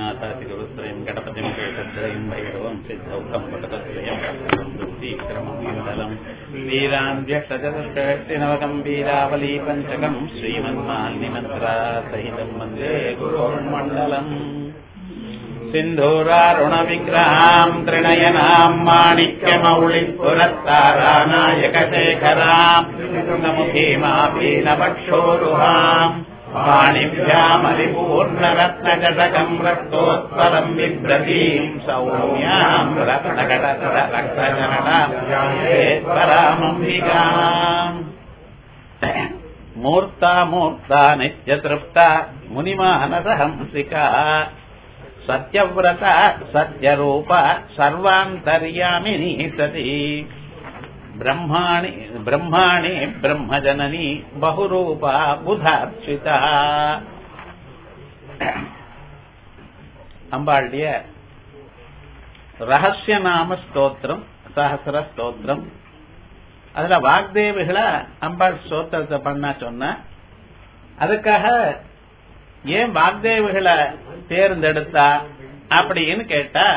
गणातातिगुरुत्रयम् गणपतिम् केशत्रयम् भैरवम् सिद्धौकम् पटकत्रयम् क्रमम् वीरान्ध्यक्षचतुष्टनवकम् वीरावली पञ्चकम् श्रीमन्मान्निमन्त्रासहितम् वन्दे गुरोर्मण्डलम् सिन्धूरारुणविग्रहाम् त्रिणयनाम् माणिक्यमौलिपुरस्तारानायकशेखराम् नमुखीमापीनपक्षोरुहाम् पाणिभ्यामलिपूर्णरत्नजटकम् रक्तोत्पलम् बिभ्रतीम् सौम्याम् रत्नकटकटकटकटरामम्बिकाम् मूर्ता मूर्ता नित्यतृप्ता मुनिमानसहंसिका सत्यव्रत सत्यरूप सर्वान्तर्यामिनी सती ब्रह्माणि ब्रह्माणि ब्रह्मजननी बहुरूपा बुधार्चिता அம்பாளுடைய ரகசிய நாம ஸ்தோத்திரம் சஹசிர ஸ்தோத்திரம் அதுல வாக்தேவிகளை அம்பாள் ஸ்தோத்திரத்தை பண்ண சொன்ன அதுக்காக ஏன் வாக்தேவிகளை தேர்ந்தெடுத்தா அப்படின்னு கேட்டா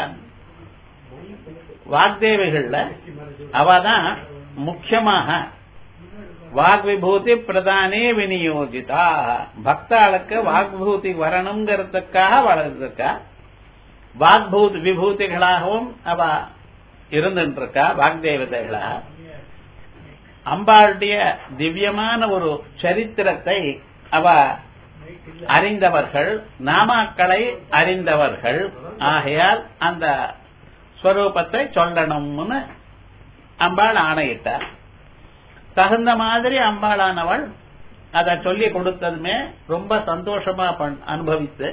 வாக்தேவிகள்ல அவதான் முக்கியமாக வாக்விபூதி பிரதானே விநியோகிதா பக்தாளுக்கு வாக்பூதி வரணுங்கிறதுக்காக வளர்ந்துருக்கா வாக்பூதி விபூதிகளாகவும் அவ இருந்துட்டு இருக்கா வாக்தேவதைகளா அம்பாளுடைய திவ்யமான ஒரு சரித்திரத்தை அவ அறிந்தவர்கள் நாமாக்களை அறிந்தவர்கள் ஆகையால் அந்த ஸ்வரூபத்தை சொல்லணும்னு அம்பாள் ஆணையிட்டார் தகுந்த மாதிரி அம்பாளானவள் அதை சொல்லி கொடுத்ததுமே ரொம்ப சந்தோஷமா அனுபவித்து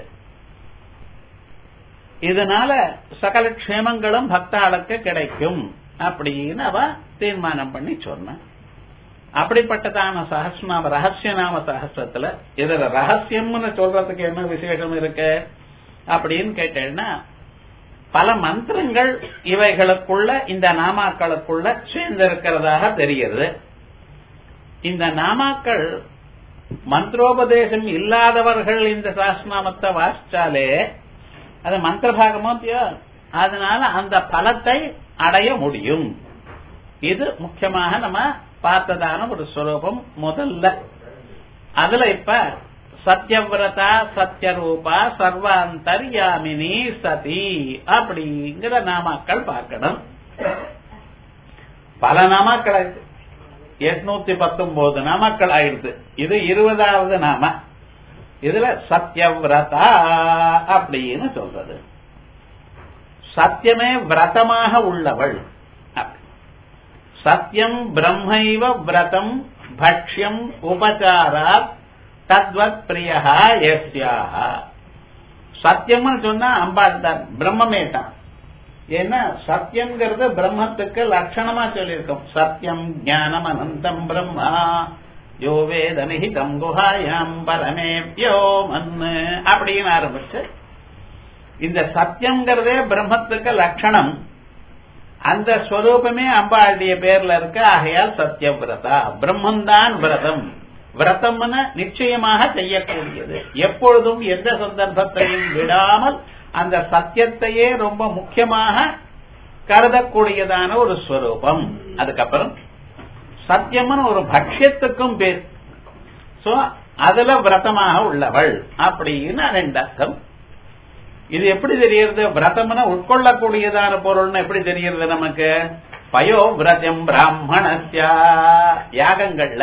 இதனால சகல க்ஷேமங்களும் பக்தாளுக்கு கிடைக்கும் அப்படின்னு அவ தீர்மானம் பண்ணி சொன்ன அப்படிப்பட்டதான சஹஸ்நாம ரகசிய நாம சஹசிரத்துல இதுல ரகசியம்னு சொல்றதுக்கு என்ன விசேஷம் இருக்கு அப்படின்னு கேட்டேன்னா பல மந்திரங்கள் இவைகளுக்குள்ள இந்த நாமாக்களுக்குள்ள சேர்ந்திருக்கிறதாக தெரிகிறது இந்த நாமாக்கள் மந்திரோபதேசம் இல்லாதவர்கள் இந்த சாஸ்நாமத்தை வாசிச்சாலே அது மந்திர பாகமோ அதனால அந்த பலத்தை அடைய முடியும் இது முக்கியமாக நம்ம பார்த்ததான ஒரு ஸ்வரூபம் முதல்ல அதுல இப்ப சத்யவிரதா சத்யரூபா சர்வாந்தர்யாமினி சதி அப்படிங்கிற நாமாக்கள் பார்க்கணும் பல நாமாக்கள் ஆயிடுது எட்நூத்தி பத்தொன்பது நாமாக்கள் ஆயிடுது இது இருபதாவது நாம இதுல சத்யவிரதா அப்படின்னு சொல்றது சத்தியமே விரதமாக உள்ளவள் சத்தியம் பிரம்மைவ விரதம் பக்ஷ்யம் உபச்சாராத் தத்வத் பிரியா எஸ்யாக சத்தியம்னு சொன்னா அம்பாள் தான் பிரம்மமே தான் ஏன்னா சத்தியம்ங்கிறது பிரம்மத்துக்கு லட்சணமா சொல்லியிருக்கோம் சத்தியம் ஞானம் அனந்தம் பிரம்மா யோ வேத நிகிதம் குஹாயாம் பரமேவ்யோ மன்னு அப்படின்னு ஆரம்பிச்சு இந்த சத்தியம்ங்கிறதே பிரம்மத்துக்கு லட்சணம் அந்த ஸ்வரூபமே அம்பாளுடைய பேர்ல இருக்க ஆகையால் சத்தியவிரதா பிரம்மந்தான் விரதம் விரதம்னு நிச்சயமாக செய்யக்கூடியது எப்பொழுதும் எந்த சந்தர்ப்பத்தையும் விடாமல் அந்த சத்தியத்தையே ரொம்ப முக்கியமாக கருதக்கூடியதான ஒரு ஸ்வரூபம் அதுக்கப்புறம் சத்தியம்னு ஒரு பக்ஷத்துக்கும் பேர் சோ அதுல விரதமாக உள்ளவள் அப்படின்னு ரெண்டு அர்த்தம் இது எப்படி தெரியறது விரதம்னா உட்கொள்ளக்கூடியதான பொருள்னு எப்படி தெரியறது நமக்கு பயோ விரதம் பிராமணஸ்யா யாகங்கள்ல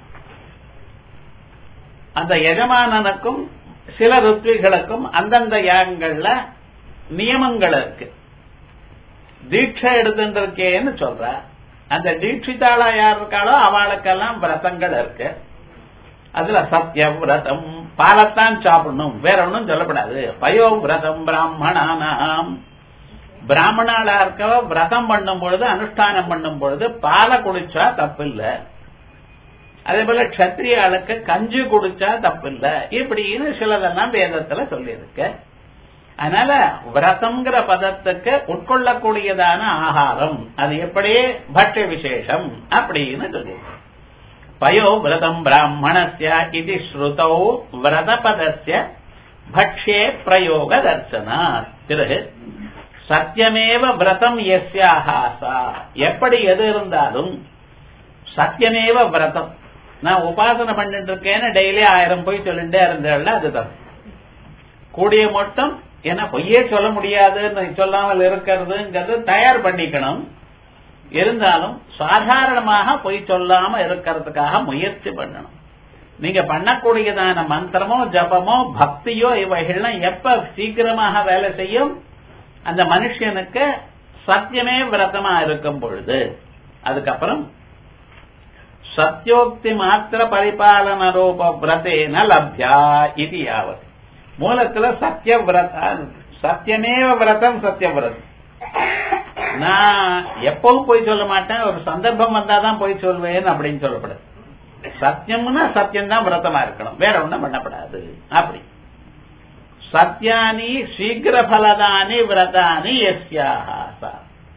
அந்த எஜமானனுக்கும் சில ருத்விகளுக்கும் அந்தந்த யாகங்கள்ல நியமங்கள் இருக்கு தீட்சை எடுத்துருக்கேன்னு சொல்ற அந்த தீட்சிதாளா யார் இருக்காளோ அவளுக்கெல்லாம் விரதங்கள் இருக்கு அதுல சத்திய விரதம் பாலத்தான் சாப்பிடணும் வேற ஒன்றும் சொல்லப்படாது பயோ விரதம் பிராமணானாம் பிராமணாளா இருக்கவ விரதம் பண்ணும் பொழுது அனுஷ்டானம் பண்ணும் பொழுது பாலை குடிச்சா தப்பு இல்லை அதே போல கத்திரியாளுக்கு கஞ்சி குடிச்சா தப்பு இல்ல இப்படின்னு சிலதெல்லாம் வேதத்துல சொல்லியிருக்கு அதனால விரதம்ங்கிற பதத்துக்கு உட்கொள்ளக்கூடியதான ஆகாரம் அது எப்படி பட்ச விசேஷம் அப்படின்னு சொல்லியிருக்கு பயோ விரதம் பிராமணஸ்ய இது ஸ்ருதௌ விரத பதஸ்ய பக்ஷே பிரயோக தர்சனா பிறகு சத்தியமேவ விரதம் எஸ்யாஹாசா எப்படி எது இருந்தாலும் சத்தியமேவ விரதம் நான் உபாசனை பண்ணிட்டு இருக்கேன்னு டெய்லி ஆயிரம் போய் சொல்லிட்டே இருந்தேன்ல அதுதான் கூடிய மட்டும் ஏன்னா பொய்யே சொல்ல முடியாதுன்னு சொல்லாமல் இருக்கிறதுங்கிறது தயார் பண்ணிக்கணும் இருந்தாலும் சாதாரணமாக பொய் சொல்லாம இருக்கிறதுக்காக முயற்சி பண்ணணும் நீங்க பண்ணக்கூடியதான மந்திரமோ ஜபமோ பக்தியோ இவைகள்லாம் எப்ப சீக்கிரமாக வேலை செய்யும் அந்த மனுஷனுக்கு சத்தியமே விரதமா இருக்கும் பொழுது அதுக்கப்புறம் சத்தியோக்தி மாத்திர பரிபாலன ரூப விரதேன லப்யா இது யாவது மூலத்துல சத்திய விரத சத்தியமேவ விரதம் சத்திய விரதம் நான் எப்பவும் போய் சொல்ல மாட்டேன் ஒரு சந்தர்ப்பம் வந்தாதான் போய் சொல்வேன் அப்படின்னு சொல்லப்படாது சத்தியம்னா சத்தியம் தான் விரதமா இருக்கணும் வேற ஒண்ணும் பண்ணப்படாது அப்படி சத்தியானி சீக்கிர பலதானி விரதானி எஸ்யாஹாசா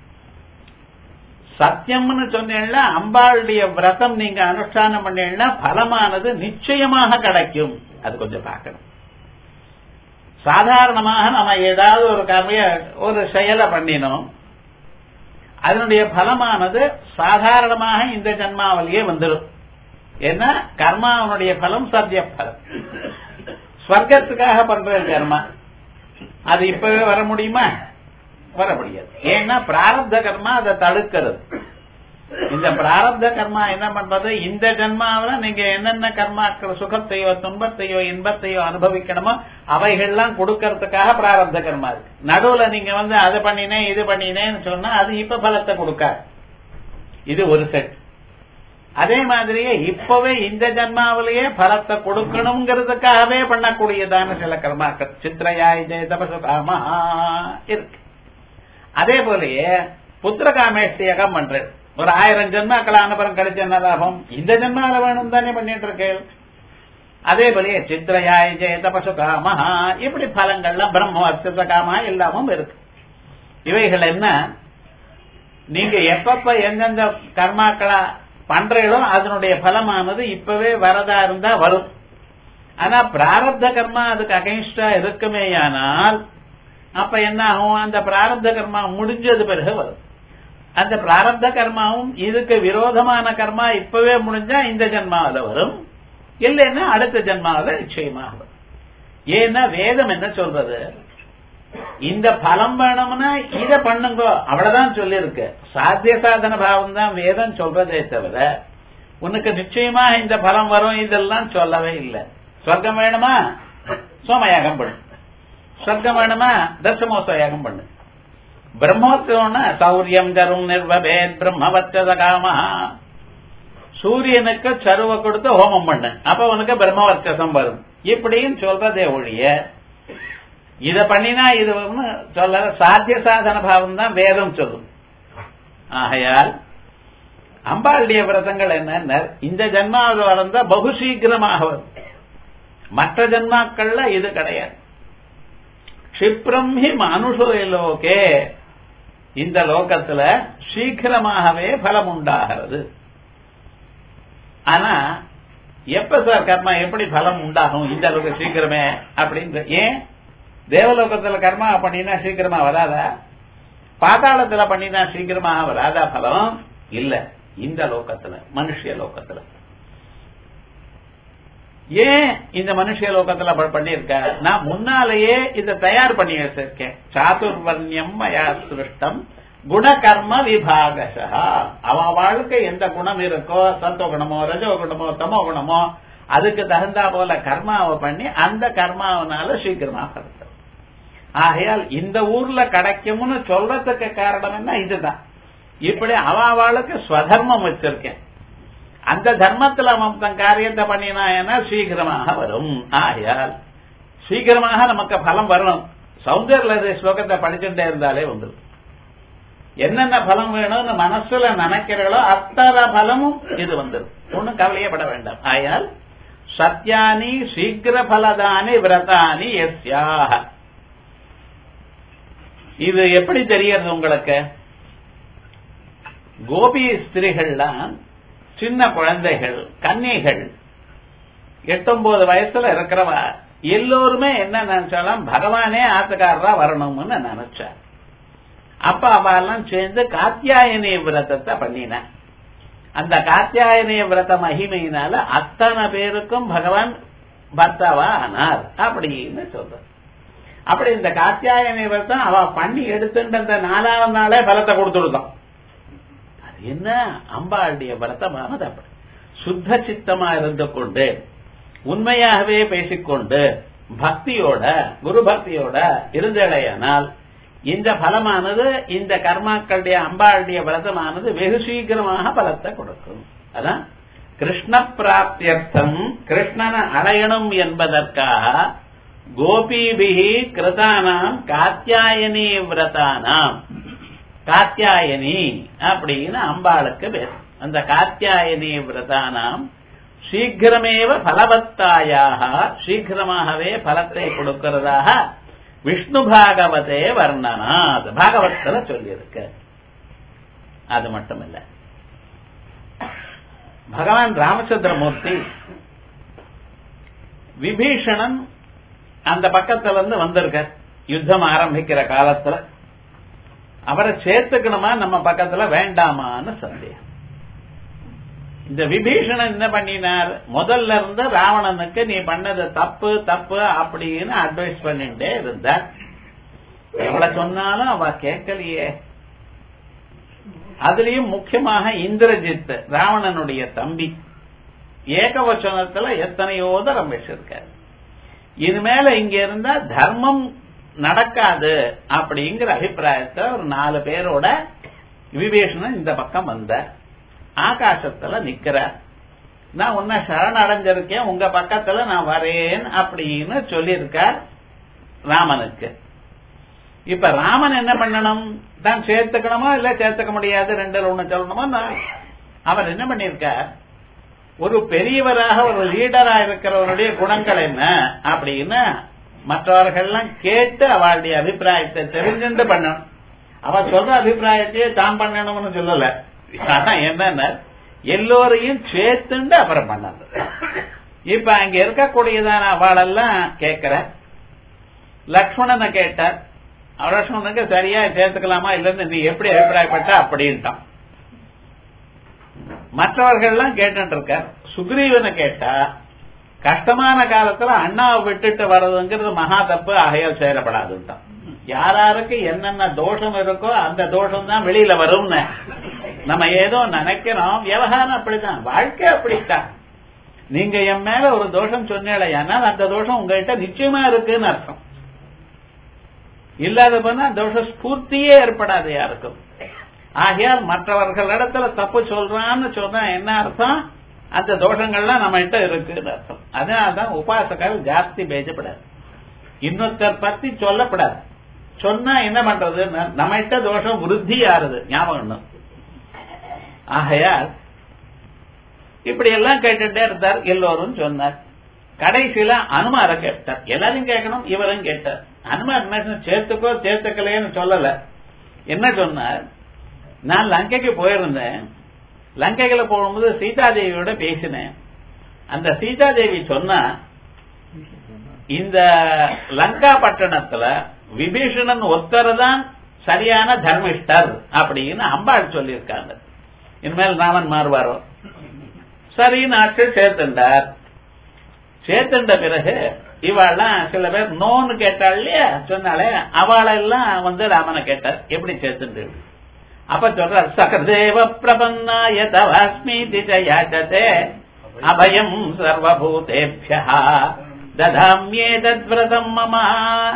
சத்தியம்னு சொன்னீங்கன்னா அம்பாளுடைய விரதம் நீங்க அனுஷ்டானம் பண்ணீங்கன்னா பலமானது நிச்சயமாக கிடைக்கும் அது கொஞ்சம் பார்க்கணும் சாதாரணமாக நம்ம ஏதாவது ஒரு கர்மைய ஒரு செயலை பண்ணினோம் அதனுடைய பலமானது சாதாரணமாக இந்த ஜன்மாவிலேயே வந்துடும் ஏன்னா கர்மாவனுடைய பலம் சத்திய பலம் ஸ்வர்க்கத்துக்காக பண்ற கர்மா அது இப்பவே வர முடியுமா வர முடியாது ஏன்னா பிராரப்த கர்மா அதை தடுக்கிறது இந்த பிராரப்த கர்மா என்ன பண்றது இந்த ஜென்மாவில நீங்க என்னென்ன கர்மாக்கள் சுகத்தையோ துன்பத்தையோ இன்பத்தையோ அனுபவிக்கணுமோ அவைகள்லாம் கொடுக்கறதுக்காக பிராரப்த கர்மா இருக்கு நடுவுல நீங்க வந்து அது பண்ணினேன் இது பண்ணினேன்னு சொன்னா அது இப்ப பலத்தை கொடுக்காது இது ஒரு செட் அதே மாதிரியே இப்பவே இந்த ஜன்மாவிலேயே பலத்தை கொடுக்கணுங்கிறதுக்காகவே பண்ணக்கூடியதான சில கர்மாக்கள் சித்திரையாய் ஜெய தபசுகாமா இருக்கு அதே போலயே புத்திரகாமேஷ்டியகம் பண்றது ஒரு ஆயிரம் ஜென்மாக்கள் அனுபவம் கிடைச்ச என்ன லாபம் இந்த ஜென்மால வேணும் தானே பண்ணிட்டு இருக்கேன் அதே போலயே சித்திரையாய் ஜெய தபசுகாமா இப்படி பலங்கள்லாம் பிரம்ம அர்த்தத காமா எல்லாமும் இருக்கு இவைகள் என்ன நீங்க எப்பப்ப எந்தெந்த கர்மாக்களா பண்றீங்களோ அதனுடைய பலமானது இப்பவே வரதா இருந்தா வரும் ஆனா பிராரப்த கர்மா அதுக்கு அகைன்ஸ்டா இருக்குமேயானால் அப்ப என்ன ஆகும் அந்த பிராரப்த கர்மா முடிஞ்சது பிறகு வரும் அந்த பிராரப்த கர்மாவும் இதுக்கு விரோதமான கர்மா இப்பவே முடிஞ்சா இந்த ஜென்மாவில வரும் இல்லைன்னா அடுத்த ஜென்மாவில நிச்சயமாக வரும் ஏன்னா வேதம் என்ன சொல்றது இந்த பலம் வேணும்னா இத பண்ணுங்க அவ்வளவுதான் சொல்லியிருக்கு சாத்திய சாதன பாவம் தான் வேதம் சொல்றதே தவிர உனக்கு நிச்சயமா இந்த பலம் வரும் இதெல்லாம் சொல்லவே இல்லை சொர்க்கம் வேணுமா சோமயாகம் பண்ணு சொர்க்கம் வேணுமா தர்சமோத்சவ யாகம் பண்ணு பிரம்மோத்சவம்னா சௌரியம் தரும் நிர்வபேத் பிரம்மவச்சத காமா சூரியனுக்கு சருவ கொடுத்து ஹோமம் பண்ணு அப்ப உனக்கு பிரம்மவர்ச்சசம் வரும் இப்படின்னு சொல்றதே ஒழிய இத பண்ணினா இது சொல்ல சாத்திய சாதன பாவம் தான் வேதம் சொல்லும் ஆகையால் அம்பாளுடைய விரதங்கள் என்ன இந்த ஜென்மாவில் வளர்ந்தா பகு சீக்கிரமாக வரும் மற்ற ஜென்மாக்கள்ல இது கிடையாது கஷிப்ரம் ஹி மனுஷோலோகே இந்த லோகத்துல சீக்கிரமாகவே பலம் உண்டாகிறது ஆனா எப்ப சார் கர்மா எப்படி பலம் உண்டாகும் இந்த அளவுக்கு சீக்கிரமே அப்படின்னு ஏன் தேவலோகத்துல கர்மா பண்ணினா சீக்கிரமா வராதா பாதாளத்துல பண்ணினா சீக்கிரமா வராதா பலம் இல்ல இந்த லோகத்துல மனுஷ லோகத்துல ஏன் இந்த மனுஷ லோகத்துல பண்ணிருக்க நான் முன்னாலேயே இதை தயார் பண்ணி வச்சிருக்கேன் சாதுர்வர்ணியம் மயா சிருஷ்டம் குணகர்ம விபாகசா அவ வாழ்க்கை எந்த குணம் இருக்கோ சத்தோ குணமோ ரஜோ குணமோ தமோ குணமோ அதுக்கு தகுந்தா போல கர்மாவை பண்ணி அந்த கர்மாவனால சீக்கிரமா கிடைக்கும் ஆகையால் இந்த ஊர்ல கிடைக்கும்னு சொல்றதுக்கு காரணம் என்ன இதுதான் இப்படி அவாவாளுக்கு ஸ்வதர்மம் வச்சிருக்கேன் அந்த தர்மத்துல அவன் தன் காரியத்தை பண்ணினா சீக்கிரமாக வரும் ஆகையால் சீக்கிரமாக நமக்கு பலம் வரணும் சௌந்தர்ய ஸ்லோகத்தை படிச்சுட்டே இருந்தாலே வந்துடும் என்னென்ன பலம் வேணும்னு மனசுல நினைக்கிறீங்களோ அத்தனை பலமும் இது வந்துடும் ஒன்னும் கவலையப்பட வேண்டாம் ஆயால் சத்யானி சீக்கிர பலதானி விரதானி எஸ்யாக இது எப்படி தெரியறது உங்களுக்கு கோபி ஸ்திரீகள்லாம் சின்ன குழந்தைகள் கன்னிகள் எட்டொன்பது வயசுல இருக்கிறவ எல்லோருமே என்ன நினைச்சாலும் பகவானே ஆத்துக்காரரா வரணும்னு நினைச்சார் அப்ப அவெல்லாம் சேர்ந்து காத்தியாயனி விரதத்தை பண்ணின அந்த காத்தியாயனி விரத மகிமையினால அத்தனை பேருக்கும் பகவான் பர்த்தாவா ஆனார் அப்படின்னு சொல்ற அப்படி இந்த காத்தியாயனி விரதம் அவ பண்ணி எடுத்துட்டு அந்த நாலாவது நாளே பலத்தை கொடுத்துருந்தோம் அது என்ன அம்பாளுடைய விரதமானது அப்படி சுத்த சித்தமா இருந்து கொண்டு உண்மையாகவே பேசிக்கொண்டு பக்தியோட குரு பக்தியோட இருந்தடையானால் இந்த பலமானது இந்த கர்மாக்களுடைய அம்பாளுடைய விரதமானது வெகு சீக்கிரமாக பலத்தை கொடுக்கும் அதான் கிருஷ்ண பிராப்தியர்த்தம் கிருஷ்ணனை அடையணும் என்பதற்காக கோபிபிகி கிருதானாம் காத்தியாயனி விரதானாம் காத்தியாயனி அப்படின்னு அம்பாளுக்கு பேர் அந்த காத்தியாயனி விரதானாம் சீக்கிரமேவ பலவத்தாயாக சீக்கிரமாகவே பலத்தை கொடுக்கிறதாக விஷ்ணு பாகவதே வர்ணனாத் பாகவத்துல சொல்லியிருக்கு அது மட்டும் இல்ல பகவான் ராமச்சந்திரமூர்த்தி விபீஷணன் அந்த பக்கத்துல இருந்து வந்திருக்க யுத்தம் ஆரம்பிக்கிற காலத்துல அவரை சேர்த்துக்கணுமா நம்ம பக்கத்துல வேண்டாமான்னு சந்தேகம் இந்த விபீஷணன் என்ன பண்ணினார் முதல்ல இருந்து ராவணனுக்கு நீ பண்ணது தப்பு தப்பு அப்படின்னு அட்வைஸ் பண்ணிட்டே இருந்தார் எவ்வளவு சொன்னாலும் அவ கேட்கலையே அதுலயும் முக்கியமாக இந்திரஜித் ராவணனுடைய தம்பி ஏகவச்சனத்துல எத்தனையோ தரம் பேசியிருக்காரு இனிமேல இங்க இருந்தா தர்மம் நடக்காது அப்படிங்கிற அபிப்பிராயத்தை ஒரு நாலு பேரோட விபீஷணன் இந்த பக்கம் வந்தார் ஆகாசத்துல நிக்கிறார் நான் உன்ன சரண் அடைஞ்சிருக்கேன் உங்க பக்கத்துல நான் வரேன் அப்படின்னு சொல்லியிருக்கார் ராமனுக்கு இப்ப ராமன் என்ன பண்ணணும் தான் சேர்த்துக்கணுமா இல்ல சேர்த்துக்க முடியாது ரெண்டுல ஒண்ணு சொல்லணுமா நான் அவர் என்ன பண்ணிருக்கார் ஒரு பெரியவராக ஒரு லீடரா இருக்கிறவருடைய குணங்கள் என்ன அப்படின்னு மற்றவர்கள்லாம் கேட்டு அவளுடைய அபிப்பிராயத்தை தெரிஞ்சுட்டு பண்ணணும் அவ சொல்ற அபிப்பிராயத்தையே தான் பண்ணணும்னு சொல்லல ஆனா என்னன்னா எல்லோரையும் சேர்த்துண்டு அப்புறம் பண்ணது இப்ப அங்க இருக்கக்கூடியதான அவளெல்லாம் கேட்கிற லக்ஷ்மணனை கேட்டார் லக்ஷ்மணனுக்கு சரியா சேர்த்துக்கலாமா இல்லன்னு நீ எப்படி அபிப்பிராயப்பட்ட அப்படின்ட்டான் மற்றவர்கள்லாம் கேட்டு இருக்க சுக்ரீவனை கேட்டா கஷ்டமான காலத்துல அண்ணாவை விட்டுட்டு வர்றதுங்கிறது மகா தப்பு ஆகையால் சேரப்படாதுன்ட்டான் யாராருக்கு என்னென்ன தோஷம் இருக்கோ அந்த தோஷம் தான் வெளியில வரும்னு நம்ம ஏதோ நினைக்கிறோம் விவகாரம் அப்படிதான் வாழ்க்கை அப்படித்தான் நீங்க என் மேல ஒரு தோஷம் சொன்னீங்களேனால் அந்த தோஷம் உங்ககிட்ட நிச்சயமா இருக்குன்னு அர்த்தம் இல்லாத போனா தோஷ ஸ்பூர்த்தியே ஏற்படாது யாருக்கும் ஆகையால் மற்றவர்களிடத்துல தப்பு சொல்றான்னு சொன்னா என்ன அர்த்தம் அந்த தோஷங்கள்லாம் நம்ம கிட்ட இருக்குன்னு அர்த்தம் அதனால்தான் உபாசகர் ஜாஸ்தி பேசப்படாது இன்னொருத்தர் பத்தி சொல்லப்படாது சொன்னா என்ன பண்றது நம்ம கிட்ட தோஷம் விருத்தி ஆறுது ஞாபகம் ஆகையால் இப்படி எல்லாம் கேட்டுட்டே இருந்தார் எல்லோரும் சொன்னார் கடைசியில அனுமார கேட்டார் எல்லாரையும் கேட்கணும் இவரும் கேட்டார் அனுமார் என்ன சேர்த்துக்கோ சேர்த்துக்கலேன்னு சொல்லல என்ன சொன்னார் நான் லங்கைக்கு போயிருந்தேன் லங்கைகளை போகும்போது சீதாதேவியோட பேசினேன் அந்த சீதாதேவி சொன்னா இந்த லங்கா பட்டணத்துல விபீஷணன் ஒருத்தர் தான் சரியான தர்மிஷ்டர் அப்படின்னு அம்பாள் சொல்லியிருக்காங்க இனிமேல் ராமன் மாறுவாரோ சரி நாட்கள் சேர்த்துண்டார் சேர்த்துண்ட பிறகு இவாள்லாம் சில பேர் நோன்னு கேட்டாள் இல்லையா சொன்னாலே அவளெல்லாம் வந்து ராமனை கேட்டார் எப்படி சேர்த்துண்டு அப்ப சொல்றார் சகதேவ பிரபன்னாய தவாஸ்மீதி யாச்சதே அபயம் சர்வபூதேபியா ததாமியே தத்விரதம் மமா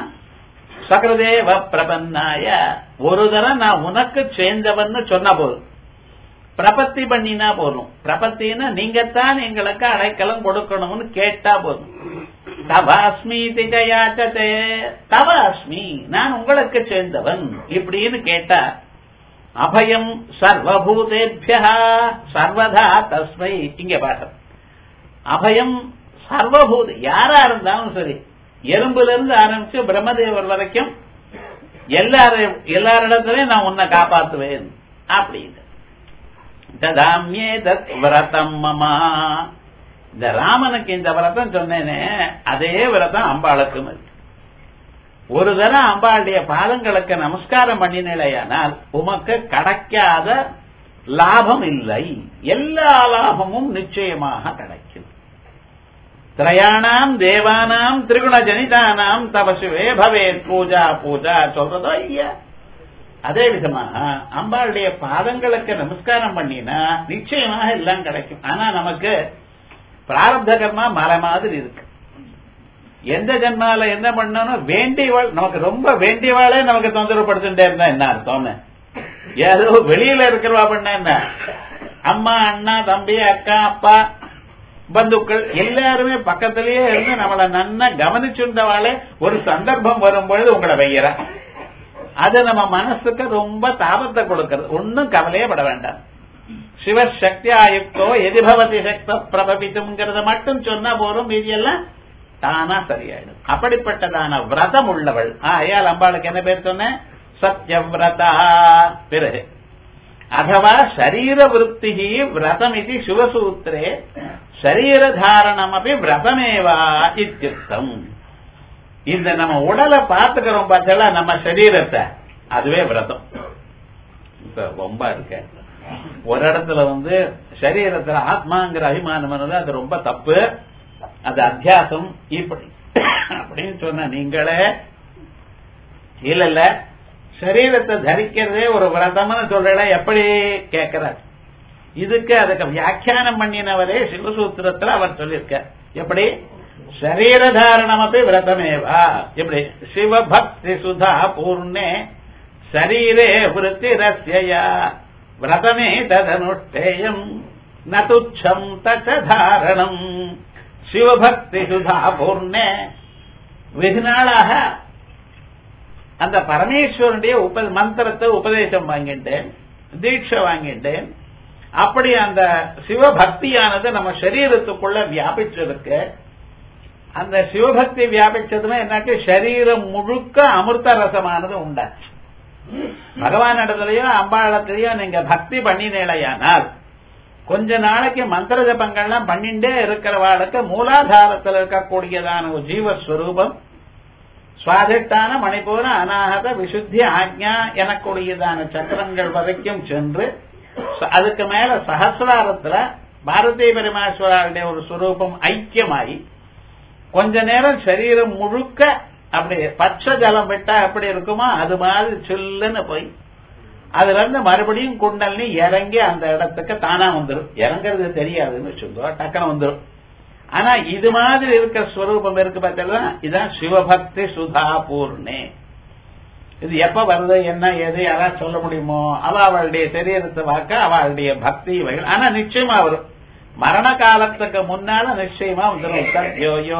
சகதேவ பிரபன்னாய ஒரு தரம் நான் உனக்கு சேர்ந்தவன்னு சொன்ன போதும் பிரபத்தி பண்ணினா போதும் பிரபத்தின்னா நீங்கத்தான் எங்களுக்கு அடைக்கலம் கொடுக்கணும்னு கேட்டா போதும் தவாஸ்மி திஜயாச்சதே தவாஸ்மி நான் உங்களுக்கு சேர்ந்தவன் இப்படின்னு கேட்டா அபயம் சர்வபூதேபியா சர்வதா தஸ்மை இங்க பாட்டம் அபயம் சர்வபூத யாரா இருந்தாலும் சரி எறும்புல இருந்து ஆரம்பிச்சு பிரம்மதேவர் வரைக்கும் எல்லாரும் எல்லாரிடத்திலையும் நான் உன்னை காப்பாத்துவேன் அப்படின்னு ததாமியே தத் விரதம் மமா இந்த ராமனுக்கு இந்த விரதம் சொன்னேனே அதே விரதம் அம்பாளுக்கும் இருக்கு ஒரு தரம் அம்பாளுடைய பாதங்களுக்கு நமஸ்காரம் பண்ணினேயானால் உமக்கு கிடைக்காத லாபம் இல்லை எல்லா லாபமும் நிச்சயமாக கிடைக்கும் திரயாணாம் தேவானாம் திரிகுண ஜனிதானாம் தபசுவே பவேத் பூஜா பூஜா சொல்றதோ ஐயா அதே விதமாக அம்பாளுடைய பாதங்களுக்கு நமஸ்காரம் பண்ணினா நிச்சயமாக எல்லாம் கிடைக்கும் ஆனா நமக்கு பிராரப்த கர்மா மலை மாதிரி இருக்கு எந்த ஜென்மால என்ன பண்ணணும் வேண்டியவாள் நமக்கு ரொம்ப வேண்டியவாளே நமக்கு தொந்தரவு படுத்துட்டே இருந்தா என்ன அர்த்தம்னு ஏதோ வெளியில இருக்கிறவா பண்ண என்ன அம்மா அண்ணா தம்பி அக்கா அப்பா பந்துக்கள் எல்லாருமே பக்கத்திலேயே இருந்து நம்மளை நன்னா கவனிச்சுண்டவாளே ஒரு சந்தர்ப்பம் வரும்பொழுது உங்களை வைக்கிற அது நம்ம மனசுக்கு ரொம்ப தாபத்தை கொடுக்கிறது ஒன்னும் கவலையே பட வேண்டாம் சிவசக்தி ஆயுக்தோ எதிபவதி சக்த பிரபபித்துங்கிறத மட்டும் சொன்னா போதும் மீதியெல்லாம் தானா சரியாயிடும் அப்படிப்பட்டதான விரதம் உள்ளவள் ஆயால் அம்பாளுக்கு என்ன பேர் சொன்னேன் சத்யவிரதா பிறகு அதவா சரீர விருத்தி விரதம் இது சிவசூத்திரே சரீரதாரணம் அப்படி விரதமேவா இத்தியுக்தம் இந்த நம்ம உடலை பார்த்துக்கிறோம் பார்த்தா நம்ம சரீரத்தை அதுவே விரதம் இப்ப ரொம்ப இருக்க ஒரு இடத்துல வந்து சரீரத்துல ஆத்மாங்கிற அபிமானம் வருது அது ரொம்ப தப்பு அது அத்தியாசம் இப்படி அப்படின்னு சொன்ன நீங்களே இல்ல இல்ல சரீரத்தை தரிக்கிறதே ஒரு விரதம்னு சொல்ற எப்படி கேட்கிறார் இதுக்கு அதுக்கு வியாக்கியானம் பண்ணினவரே சிவசூத்திரத்துல அவர் சொல்லியிருக்க எப்படி சரீரதாரணம் அப்படி விரதமேவா எப்படி சிவபக்தி சுதா பூர்ணே சரீரே விருத்தி ரஸ்யா விரதமே ததனுஷ்டேயம் நதுச்சம் தச்சதாரணம் சிவபக்தி சுதா பூர்ணே வெகு நாளாக அந்த பரமேஸ்வரனுடைய உப மந்திரத்தை உபதேசம் வாங்கிட்டேன் தீட்சை வாங்கிட்டேன் அப்படி அந்த சிவபக்தியானது நம்ம சரீரத்துக்குள்ள வியாபிச்சிருக்கு அந்த சிவபக்தி வியாபிச்சதுமே என்னாச்சு சரீரம் முழுக்க அமிர்த ரசமானது உண்டாச்சு பகவான் இடத்துலயோ அம்பாளத்திலயோ நீங்க பக்தி பண்ணினேலையானால் கொஞ்ச நாளைக்கு மந்திர ஜபங்கள்லாம் பண்ணிண்டே இருக்கிறவாளுக்கு மூலாதாரத்தில் இருக்கக்கூடியதான ஒரு ஜீவஸ்வரூபம் சுவாதிஷ்டான மணிப்பூர அநாகத விசுத்தி ஆக்ஞா எனக்கூடியதான சக்கரங்கள் வரைக்கும் சென்று அதுக்கு மேல சகசிராரத்துல பாரதிய பெருமாஸ்வராவுடைய ஒரு சுரூபம் ஐக்கியமாயி கொஞ்ச நேரம் சரீரம் முழுக்க அப்படி பச்சை ஜலம் விட்டா எப்படி இருக்குமோ அது மாதிரி சில்லுன்னு போய் அதுல இருந்து மறுபடியும் குண்டல்னி இறங்கி அந்த இடத்துக்கு தானா வந்துடும் இறங்குறது தெரியாதுன்னு சொல்லுவா டக்குன்னு வந்துடும் ஆனா இது மாதிரி இருக்க ஸ்வரூபம் இருக்கு பார்த்தா இதான் சிவபக்தி சுதா பூர்ணே இது எப்ப வருது என்ன எது யாராவது சொல்ல முடியுமோ அவ அவளுடைய சரீரத்தை வாக்க அவளுடைய பக்தி இவைகள் ஆனா நிச்சயமா வரும் மரண காலத்துக்கு முன்னால நிச்சயமா வந்துடும் யோ யோ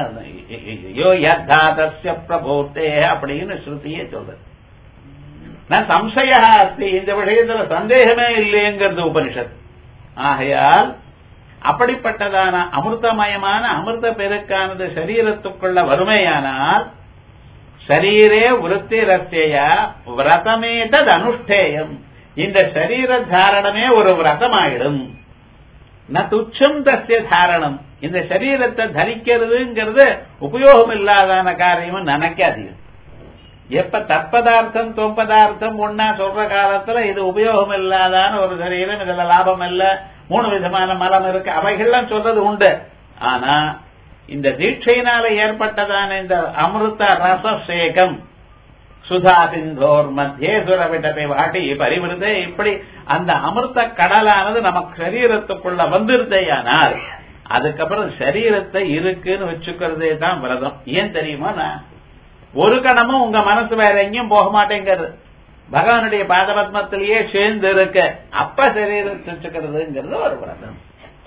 யோ யத்தாதஸ்ய பிரபோத்தே அப்படின்னு ஸ்ருதியே சொல்றது நான் சம்சய அஸ்தி இந்த விஷயத்துல சந்தேகமே இல்லைங்கிறது உபனிஷத் ஆகையால் அப்படிப்பட்டதான அமிர்தமயமான அமிர்த பெருக்கானது சரீரத்துக்குள்ள வறுமையானால் சரீரே விருத்தி ரத்திய விரதமேதது அனுஷ்டேயம் இந்த சரீர தாரணமே ஒரு விரதமாயிடும் ந துச்சம் தசிய தாரணம் இந்த சரீரத்தை தரிக்கிறதுங்கிறது உபயோகம் இல்லாதான காரியம் நினைக்காதீங்க எப்ப தற்பதார்த்தம் தொம்பதார்த்தம் ஒன்னா சொல்ற காலத்துல இது உபயோகம் இல்லாதான ஒரு சரீரம் இதுல லாபம் இல்ல மூணு விதமான மலம் இருக்கு அவைகள்லாம் சொல்றது உண்டு ஆனா இந்த தீட்சையினால ஏற்பட்டதான இந்த அமிர்த ரசசேகம் சுதா சிந்தோர் மத்தியே சுரவிட்டத்தை வாட்டி பரிவிருதே இப்படி அந்த அமிர்த கடலானது நமக்கு சரீரத்துக்குள்ள வந்துருதேயானால் அதுக்கப்புறம் சரீரத்தை இருக்குன்னு வச்சுக்கிறதே தான் விரதம் ஏன் தெரியுமா நான் ஒரு கணமும் உங்க மனசு வேற எங்கேயும் போக மாட்டேங்கிறது பகவானுடைய பாதபத்மத்திலேயே சேர்ந்து இருக்க அப்ப சரீரத்தை வச்சுக்கிறதுங்கிறது ஒரு விரதம்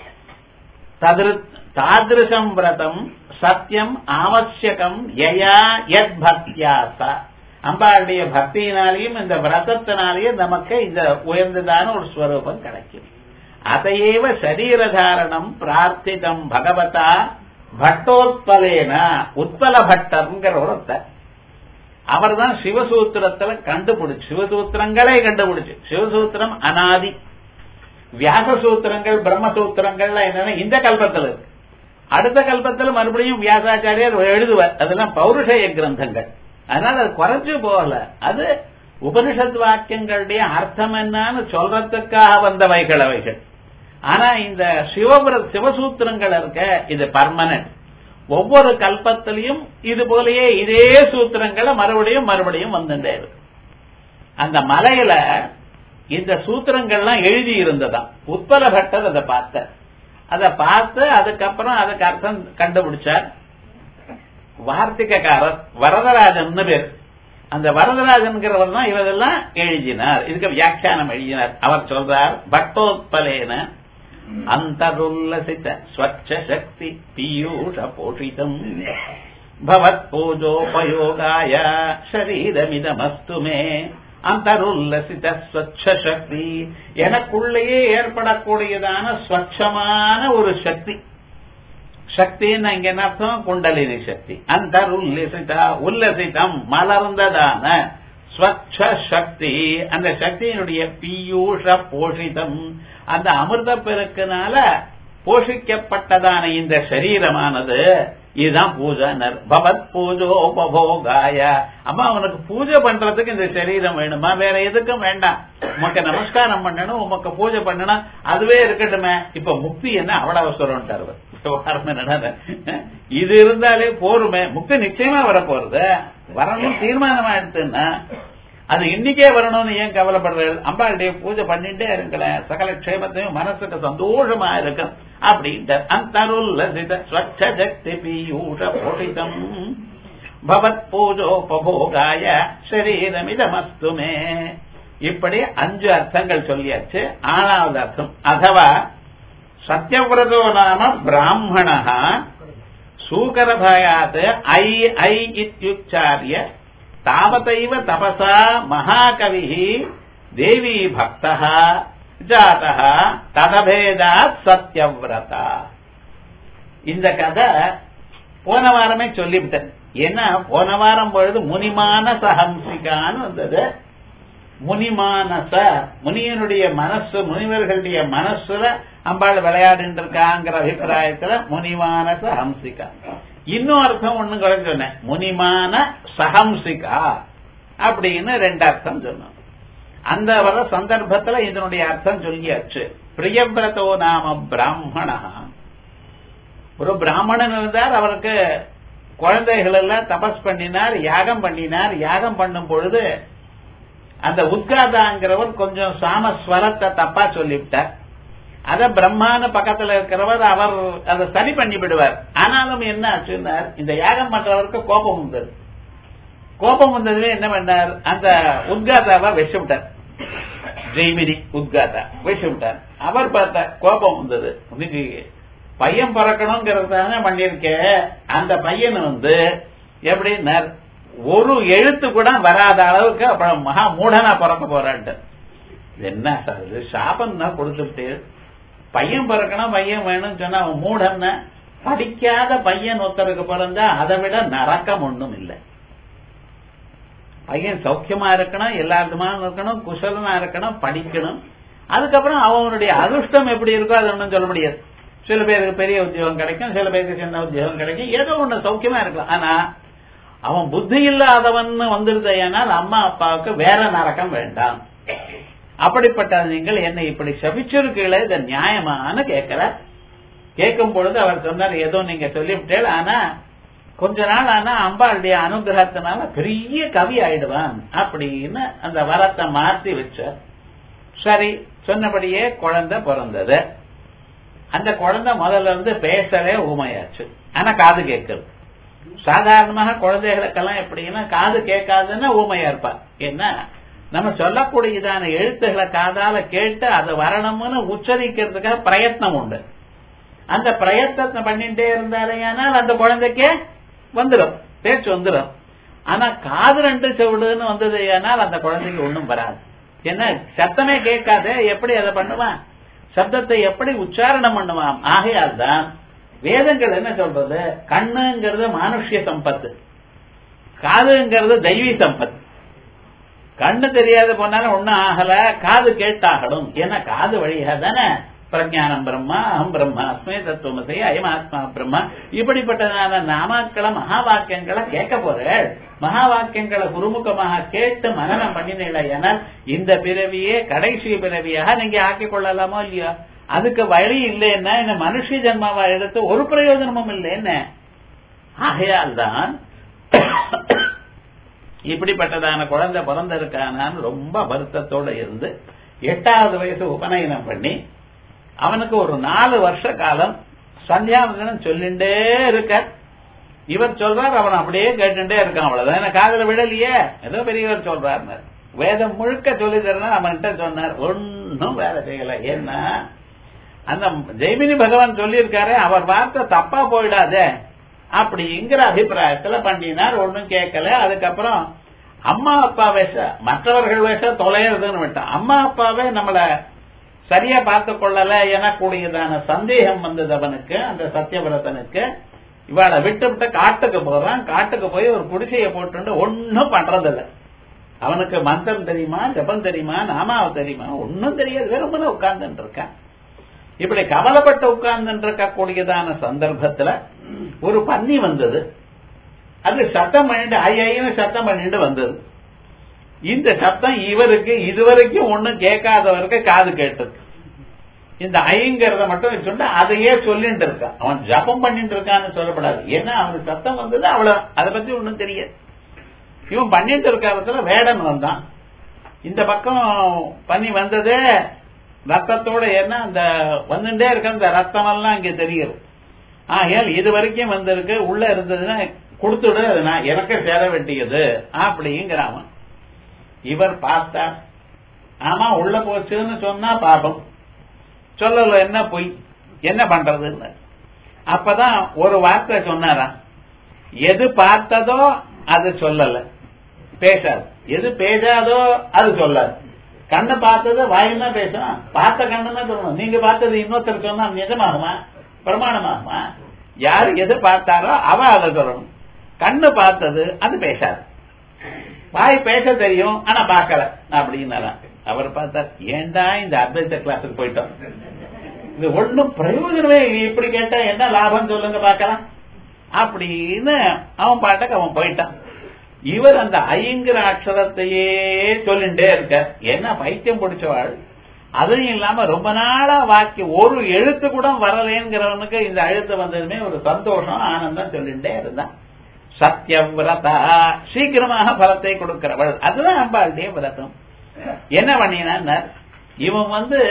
ததிரு தாதிருஷம் விரதம் சத்தியம் ஆவசியகம் யயா யத் பக்தியாசா அம்பாளுடைய பக்தியினாலேயும் இந்த விரதத்தினாலேயும் நமக்கு இந்த உயர்ந்ததான ஒரு ஸ்வரூபம் கிடைக்கும் அதையேவ சரீரதாரணம் பிரார்த்திதம் பகவதா பட்டோத்பலேன உத்பல பட்டர்ங்கிற ஒருத்தர் அவர் தான் சிவசூத்திரத்துல கண்டுபிடிச்சு சிவசூத்திரங்களே கண்டுபிடிச்சு சிவசூத்திரம் அனாதி வியாச சூத்திரங்கள் பிரம்மசூத்திரங்கள்ல என்னன்னா இந்த கல்பத்தில் இருக்கு அடுத்த கல்பத்துல மறுபடியும் வியாசாச்சாரியர் எழுதுவார் அதெல்லாம் பௌருஷய கிரந்தங்கள் அதனால அது குறைஞ்சு போகல அது உபனிஷத் வாக்கியங்களுடைய அர்த்தம் என்னன்னு சொல்றதுக்காக வந்தவைகள் அவைகள் ஆனா இந்த சிவபுர சிவசூத்திரங்கள் இருக்க இது பர்மனன்ட் ஒவ்வொரு கல்பத்திலையும் இது போலயே இதே சூத்திரங்களை மறுபடியும் மறுபடியும் வந்துட்டே இருக்கு அந்த மலையில இந்த சூத்திரங்கள்லாம் எழுதி இருந்ததாம் உத்பல பட்டர் அதை பார்த்தார் அதை பார்த்து அதுக்கப்புறம் அதுக்கு அர்த்தம் கண்டுபிடிச்சார் வார்த்திகக்காரர் வரதராஜன் பேர் அந்த வரதராஜன்கிறவர் தான் இவரெல்லாம் எழுதினார் இதுக்கு வியாக்கியானம் எழுதினார் அவர் சொல்றார் பட்டோத்பலேன அந்தருல்லசித ஸ்வச்ச சக்தி பீயூஷ போஷிதம் பவத் பூஜோபயோகாய சரீரமிதமஸ்து மே அந்தருல்லசித ஸ்வச்ச சக்தி எனக்குள்ளேயே ஏற்படக்கூடியதான ஸ்வச்சமான ஒரு சக்தி சக்தின்னு இங்க என்ன அர்த்தம் குண்டலினி சக்தி அந்தர் உல்லசிதா உல்லசிதம் மலர்ந்ததான ஸ்வச்ச சக்தி அந்த சக்தியினுடைய பீயூஷ போஷிதம் அந்த அமிர்த பெருக்கினால போஷிக்கப்பட்டதான இந்த சரீரமானது இதுதான் பூஜை பவத் பூஜோ உபபோகாய அம்மா உனக்கு பூஜை பண்றதுக்கு இந்த சரீரம் வேணுமா வேற எதுக்கும் வேண்டாம் உமக்கு நமஸ்காரம் பண்ணணும் உமக்கு பூஜை பண்ணணும் அதுவே இருக்கட்டுமே இப்ப முக்தி என்ன அவ்வளவு அவசரம் இது இருந்தாலே போருமே முக்தி நிச்சயமா வர போறது வரணும் தீர்மானமா எடுத்துன்னா அது இன்னைக்கே வரணும்னு ஏன் கவலைப்படுறது அம்பாளுடைய பூஜை பண்ணிட்டே இருங்களேன் சகல க்ஷேமத்தையும் மனசுக்கு சந்தோஷமா இருக்கும் அப்படின்ட்டு அந்தருல்லசித ஸ்வச்ச சக்தி பீயூஷ போஷிதம் பவத் பூஜோபோகாய சரீரமிதமஸ்துமே இப்படி அஞ்சு அர்த்தங்கள் சொல்லியாச்சு ஆறாவது அர்த்தம் அதவா சத்யவிரதோ நாம பிராமண சூகரபயாத் ஐ ஐ இத்யுச்சாரிய தாவதைவ தபசா மகாகவி தேவி பக்த ஜாத ததபேதாத் சத்யவிரதா இந்த கதை போன வாரமே சொல்லிவிட்டேன் ஏன்னா போன வாரம் பொழுது முனிமான சஹம்சிகான்னு வந்தது முனிமானச முனியனுடைய மனசு முனிவர்களுடைய மனசுல அம்பாள் விளையாடிட்டு இருக்காங்கிற அபிப்பிராயத்துல முனிமானச ஹம்சிகா இன்னும் அர்த்தம் ஒண்ணு கூட சொன்னேன் முனிமான சஹம்சிகா அப்படின்னு ரெண்டு அர்த்தம் சொன்னோம் அந்த வர சந்தர்ப்பத்துல இதனுடைய அர்த்தம் சொல்லியாச்சு பிரியவிரதோ நாம பிராமணா ஒரு பிராமணன் இருந்தார் அவருக்கு குழந்தைகள் எல்லாம் தபஸ் பண்ணினார் யாகம் பண்ணினார் யாகம் பண்ணும் பொழுது அந்த உத்காதாங்கிறவர் கொஞ்சம் சாமஸ்வரத்தை தப்பா சொல்லிவிட்டார் அத பிரம்மான பக்கத்துல இருக்கிறவர் அவர் அதை சரி பண்ணி விடுவார் ஆனாலும் என்ன ஆச்சுன்னார் இந்த யாகம் பண்றவருக்கு கோபம் வந்தது கோபம் வந்ததுல என்ன பண்ணார் அந்த உத்காதாவை வச்சு விட்டார் ஜெய்மினி உத்காதா வச்சு விட்டார் அவர் பார்த்த கோபம் வந்தது இன்னைக்கு பையன் பிறக்கணுங்கிறதானே பண்ணிருக்க அந்த பையன் வந்து எப்படின்னார் ஒரு எழுத்து கூட வராத அளவுக்கு அப்புறம் மகா மூடனா பிறக்க போறான்ட்டு என்ன சார் இது சாபம் தான் கொடுத்துட்டு பையன் பிறக்கணும் பையன் வேணும்னு சொன்னா அவன் மூடன்னு படிக்காத பையன் ஒருத்தருக்கு பிறந்தா அதை விட நரக்கம் ஒண்ணும் இல்லை பையன் சௌக்கியமா இருக்கணும் எல்லாருக்குமா இருக்கணும் குசலமா இருக்கணும் படிக்கணும் அதுக்கப்புறம் அவனுடைய அதிர்ஷ்டம் எப்படி இருக்கோ அது ஒன்றும் சொல்ல முடியாது சில பேருக்கு பெரிய உத்தியோகம் கிடைக்கும் சில பேருக்கு சின்ன உத்தியோகம் கிடைக்கும் ஏதோ ஒண்ணு சௌக்கியமா இருக்கலாம் ஆனா அவன் புத்தி இல்லாதவன் வந்துருதையானால் அம்மா அப்பாவுக்கு வேற நரக்கம் வேண்டாம் அப்படிப்பட்ட நீங்கள் என்னை இப்படி சபிச்சிருக்கீங்களே இது நியாயமானு கேட்கல கேட்கும் பொழுது அவர் சொன்னார் ஏதோ நீங்க சொல்லிவிட்டேன் ஆனா கொஞ்ச நாள் ஆனா அம்பாளுடைய அனுகிரகத்தினால பெரிய கவி ஆயிடுவான் அப்படின்னு அந்த வரத்தை மாற்றி வச்சார் சரி சொன்னபடியே குழந்தை பிறந்தது அந்த குழந்தை முதல்ல இருந்து பேசவே ஊமையாச்சு ஆனா காது கேட்கறது சாதாரணமாக குழந்தைகளுக்கெல்லாம் எப்படின்னா காது கேட்காதுன்னா ஊமையா இருப்பா என்ன நம்ம சொல்லக்கூடியதான எழுத்துக்களை காதால கேட்டு அது வரணும்னு உச்சரிக்கிறதுக்காக பிரயத்னம் உண்டு அந்த பிரயத்தனை பண்ணிட்டே இருந்தாலேயானால் அந்த குழந்தைக்கு வந்துடும் பேச்சு வந்துடும் ஆனா காது ரெண்டு செவிடுன்னு வந்தது ஆனால் அந்த குழந்தைக்கு ஒண்ணும் வராது என்ன சத்தமே கேட்காத எப்படி அதை பண்ணுவான் சப்தத்தை எப்படி உச்சாரணம் பண்ணுவான் ஆகையால் தான் வேதங்கள் என்ன சொல்றது கண்ணுங்கிறது மானுஷ்ய சம்பத்து காதுங்கிறது தெய்வீ சம்பத்து கண்ணு தெரியாத போனாலும் ஒன்னும் ஆகல காது கேட்டாகணும் ஏன்னா காது வழியா தானே பிரஜானம் பிரம்மா அகம் பிரம்மாஸ்மே தத்துவமசை அயமாத்மா பிரம்மா இப்படிப்பட்டதான நாமாக்களை மகா வாக்கியங்களை கேட்க போறேன் மகா வாக்கியங்களை குருமுகமாக கேட்டு மனநம் பண்ணினீங்களா ஏனால் இந்த பிறவியே கடைசி பிறவியாக நீங்க ஆக்கிக் கொள்ளலாமோ இல்லையா அதுக்கு வழி இல்லைன்னா இந்த மனுஷ ஜென்மாவா எடுத்து ஒரு பிரயோஜனமும் இல்லை என்ன ஆகையால் தான் இப்படிப்பட்டதான குழந்தை பிறந்திருக்கானான்னு ரொம்ப வருத்தத்தோட இருந்து எட்டாவது வயசு உபநயனம் பண்ணி அவனுக்கு ஒரு நாலு வருஷ காலம் சந்தியாவந்தனம் சொல்லிண்டே இருக்க இவர் சொல்றார் அவன் அப்படியே கேட்டுட்டே இருக்கான் அவ்வளவுதான் எனக்கு காதல விடலையே ஏதோ பெரியவர் சொல்றாரு வேதம் முழுக்க சொல்லி தரணும் அவன்கிட்ட சொன்னார் ஒன்னும் வேலை செய்யல ஏன்னா அந்த ஜெய்மினி பகவான் சொல்லியிருக்காரு அவர் வார்த்தை தப்பா போயிடாதே அப்படிங்கிற அபிப்பிராயத்துல பண்ணினார் ஒன்னும் கேட்கல அதுக்கப்புறம் அம்மா அப்பா வேஷ மற்றவர்கள் வேஷ தொலைறதுன்னு விட்டான் அம்மா அப்பாவே நம்மள சரியா பார்த்து கொள்ளல எனக்கூடியதான சந்தேகம் வந்தது அவனுக்கு அந்த சத்தியவிரதனுக்கு இவாளை விட்டு விட்டு காட்டுக்கு போறான் காட்டுக்கு போய் ஒரு குடிசைய போட்டு ஒன்னும் பண்றதில்ல அவனுக்கு மந்திரம் தெரியுமா ஜபம் தெரியுமா நாமாவை தெரியுமா ஒன்னும் தெரியாது வெறுமனே உட்கார்ந்துட்டு இருக்கான் இப்படி கவலைப்பட்டு உட்கார்ந்து இருக்கக்கூடியதான சந்தர்ப்பத்துல ஒரு பன்னி வந்தது அது சத்தம் பண்ணிட்டு ஐயன்னு சத்தம் பண்ணிட்டு வந்தது இந்த சத்தம் இவருக்கு இதுவரைக்கும் ஒண்ணும் கேட்காதவருக்கு காது கேட்டது இந்த ஐங்கிறத மட்டும் சொன்னா அதையே சொல்லிட்டு இருக்கான் அவன் ஜபம் பண்ணிட்டு இருக்கான்னு சொல்லப்படாது ஏன்னா அவனுக்கு சத்தம் வந்தது அவ்வளவு அதை பத்தி ஒண்ணும் தெரியாது இவன் பண்ணிட்டு இருக்கிறதுல வேடன் வந்தான் இந்த பக்கம் பண்ணி வந்ததே ரத்தத்தோட என்ன அந்த வந்துட்டே இருக்க அந்த ரத்தம் எல்லாம் இங்க தெரியுது ஆகையால் இது வரைக்கும் வந்திருக்கு உள்ள இருந்ததுன்னா கொடுத்துடு அது நான் எனக்கு சேர வேண்டியது அப்படிங்கிறான் இவர் பார்த்தார் ஆமா உள்ள போச்சுன்னு சொன்னா பாபம் சொல்லல என்ன பொய் என்ன பண்றதுன்னு அப்பதான் ஒரு வார்த்தை சொன்னாராம் எது பார்த்ததோ அது சொல்லல பேசாது எது பேசாதோ அது சொல்லாது கண்ணு பார்த்தது வாயுன்னா பேசணும் பார்த்த கண்ணு தான் சொல்லணும் நீங்க பார்த்தது இன்னொருத்தர் சொன்னா நிஜமாகுமா பிரமாணமாகுமா யாரு எது பார்த்தாரோ அவ அதை சொல்லணும் கண்ணு பார்த்தது அது பேசாது வாய் பேச தெரியும் ஆனா பார்க்கல அப்படின்னாராம் அவர் பார்த்தார் ஏண்டா இந்த அத்வைத்த கிளாஸுக்கு போயிட்டோம் இது ஒண்ணும் பிரயோஜனமே இப்படி கேட்டா என்ன லாபம் சொல்லுங்க பார்க்கலாம் அப்படின்னு அவன் பாட்டுக்கு அவன் போயிட்டான் இவர் அந்த ஐங்கிற அக்ஷரத்தையே சொல்லிட்டே இருக்க என்ன பைத்தியம் பிடிச்சவாள் அதுவும் இல்லாம ரொம்ப நாளா வாக்கி ஒரு எழுத்து கூட வரலேங்கிறவனுக்கு இந்த எழுத்து வந்ததுமே ஒரு சந்தோஷம் ஆனந்தம் சொல்லிட்டே இருந்தான் சத்தியவிரதா சீக்கிரமாக பலத்தை கொடுக்கிறவள் அதுதான் அம்பாளுடைய விரதம் என்ன பண்ணினா இவன் வந்து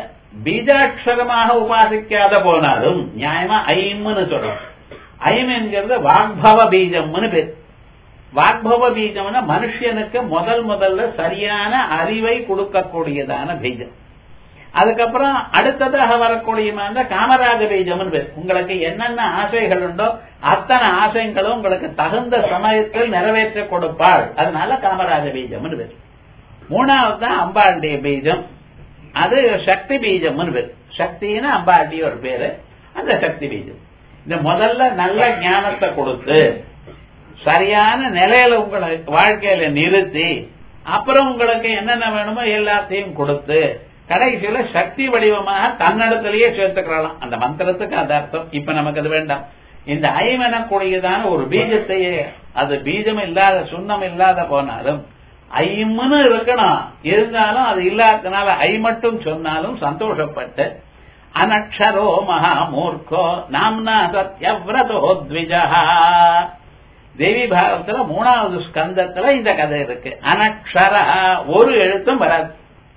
பீஜாட்சரமாக உபாசிக்காத போனாலும் நியாயமா ஐம்னு சொல்றோம் ஐம் என்கிறது வாக்பவ பீஜம்னு பேர் வாக்பவ பீஜம்னா மனுஷனுக்கு முதல் முதல்ல சரியான அறிவை கொடுக்கக்கூடியதான பீஜம் அதுக்கப்புறம் அடுத்ததாக வரக்கூடிய காமராஜ பீஜம்னு பேர் உங்களுக்கு என்னென்ன ஆசைகள் உண்டோ அத்தனை ஆசைகளும் உங்களுக்கு தகுந்த சமயத்தில் நிறைவேற்ற கொடுப்பாள் அதனால காமராஜ பீஜம்னு பேர் மூணாவது தான் அம்பாளுடைய பீஜம் அது சக்தி பீஜம்னு பேர் சக்தின்னு அம்பாளுடைய ஒரு பேரு அந்த சக்தி பீஜம் இந்த முதல்ல நல்ல ஞானத்தை கொடுத்து சரியான நிலையில உங்களை வாழ்க்கையில நிறுத்தி அப்புறம் உங்களுக்கு என்னென்ன வேணுமோ எல்லாத்தையும் கொடுத்து கடைசியில சக்தி வடிவமாக தன்னிடத்திலேயே சேர்த்துக்கலாம் அந்த மந்திரத்துக்கு அது அர்த்தம் இப்ப நமக்கு அது வேண்டாம் இந்த ஐமெனக்கூடியதான ஒரு பீஜத்தையே அது பீஜம் இல்லாத சுண்ணம் இல்லாத போனாலும் ஐம்னு இருக்கணும் இருந்தாலும் அது இல்லாதனால ஐ மட்டும் சொன்னாலும் சந்தோஷப்பட்டு அனக்ஷரோ மகாமூர்க்கோ நாம்னா சத்யவிரதோ த்விஜா தேவி பாகவத்துல மூணாவது ஸ்கந்தத்துல இந்த கதை இருக்கு அனக்ஷர ஒரு எழுத்தும் வராது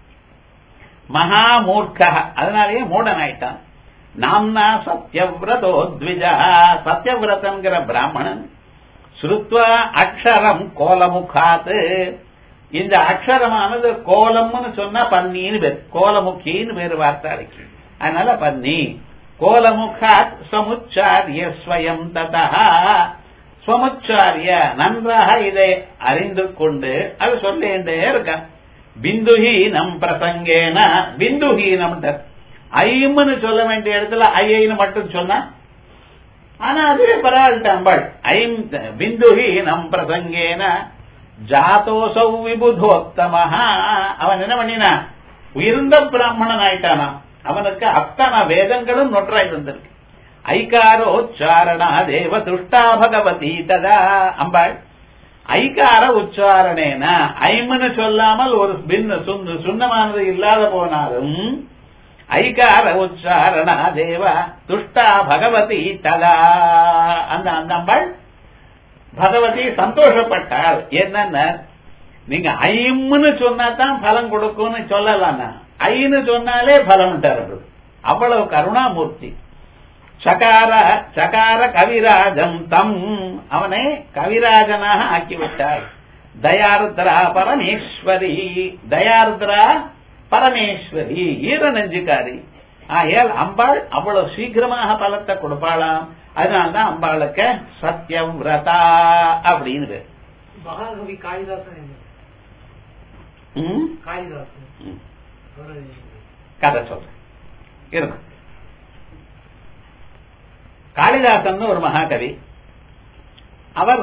மகாமூர்க்க அதனாலேயே மூடன் ஆயிட்டான் நாம்னா சத்யவிரதோ த்விஜா சத்யவிரதங்கிற பிராமணன் ஸ்ருத்வா அக்ஷரம் கோலமுகாத்து இந்த அக்ஷரமானது கோலம்னு சொன்னா பன்னின்னு பேர் கோலமுக்கின்னு பேர் வார்த்தை அதனால பன்னி கோலமுகாத் சமுச்சாரிய ஸ்வயம் ததா ஸ்வமுச்சாரிய நன்றாக இதை அறிந்து கொண்டு அது சொல்லிட்டே இருக்க பிந்துஹீனம் பிரசங்கேன பிந்துஹீனம் ஐம்னு சொல்ல வேண்டிய இடத்துல ஐயன்னு மட்டும் சொன்னா ஆனா அதுவே பரவாயில்ல அம்பாள் ஐம் பிந்துஹீனம் பிரசங்கேன ஜாதோசௌ விபுதோத்தமஹா அவன் என்ன பண்ணினா உயர்ந்த பிராமணன் ஆயிட்டானா அவனுக்கு அத்தனை வேதங்களும் நொற்றாய் வந்திருக்கு ஐகாரோச்சாரணா தேவ துஷ்டா பகவதி ததா அம்பாள் ஐகார உச்சாரணேன ஐம்னு சொல்லாமல் ஒரு பின்னு சுண்ண சுண்ணமானது இல்லாத போனாலும் ஐகார உச்சாரணா தேவ துஷ்டா பகவதி ததா அந்த அந்த அம்பாள் பகவதி சந்தோஷப்பட்டாள் என்னன்னா நீங்க ஐம்னு சொன்னா தான் பலம் கொடுக்கும்னு சொல்லலாம் ஐன்னு சொன்னாலே பலம் தருது அவ்வளவு கருணாமூர்த்தி சகார சகார கவிராஜம் தம் அவனை கவிராஜனாக ஆக்கிவிட்டார் தயாருத்ரா பரமேஸ்வரி தயாருத்ரா பரமேஸ்வரி ஈர நெஞ்சுக்காரி ஆகையால் அம்பாள் அவ்வளவு சீக்கிரமாக பலத்தை கொடுப்பாளாம் அதனால்தான் அம்பாளுக்கு சத்தியம் விரதா அப்படின்னு மகாகவி காளிதாசன் என்ன? ம்? காளிதாசன் ம். அவரு கதை சொல்றேன் இருக்கும் காளிதாசன் ஒரு மகாகவி அவர்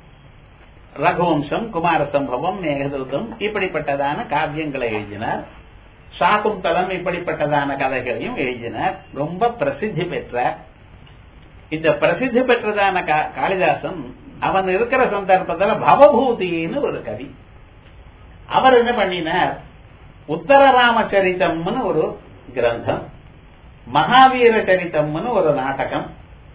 ரகுவம்சம் குமார சம்பவம் மேகதூதம் இப்படிப்பட்டதான காவியங்களை எழுதினார் சாகுந்தலம் இப்படிப்பட்டதான கதைகளையும் எழுதினார் ரொம்ப பிரசித்தி பெற்றார் இந்த பிரசித்தி பெற்றதான கா- காளிதாசன் அவன் இருக்கிற சந்தர்ப்பத்தில் பவபூதின்னு ஒரு கவி அவர் என்ன பண்ணினார் உத்தர ராமச்சரிதம்னு ஒரு கிரந்தம் மகாவீர சரிதம்னு ஒரு நாடகம்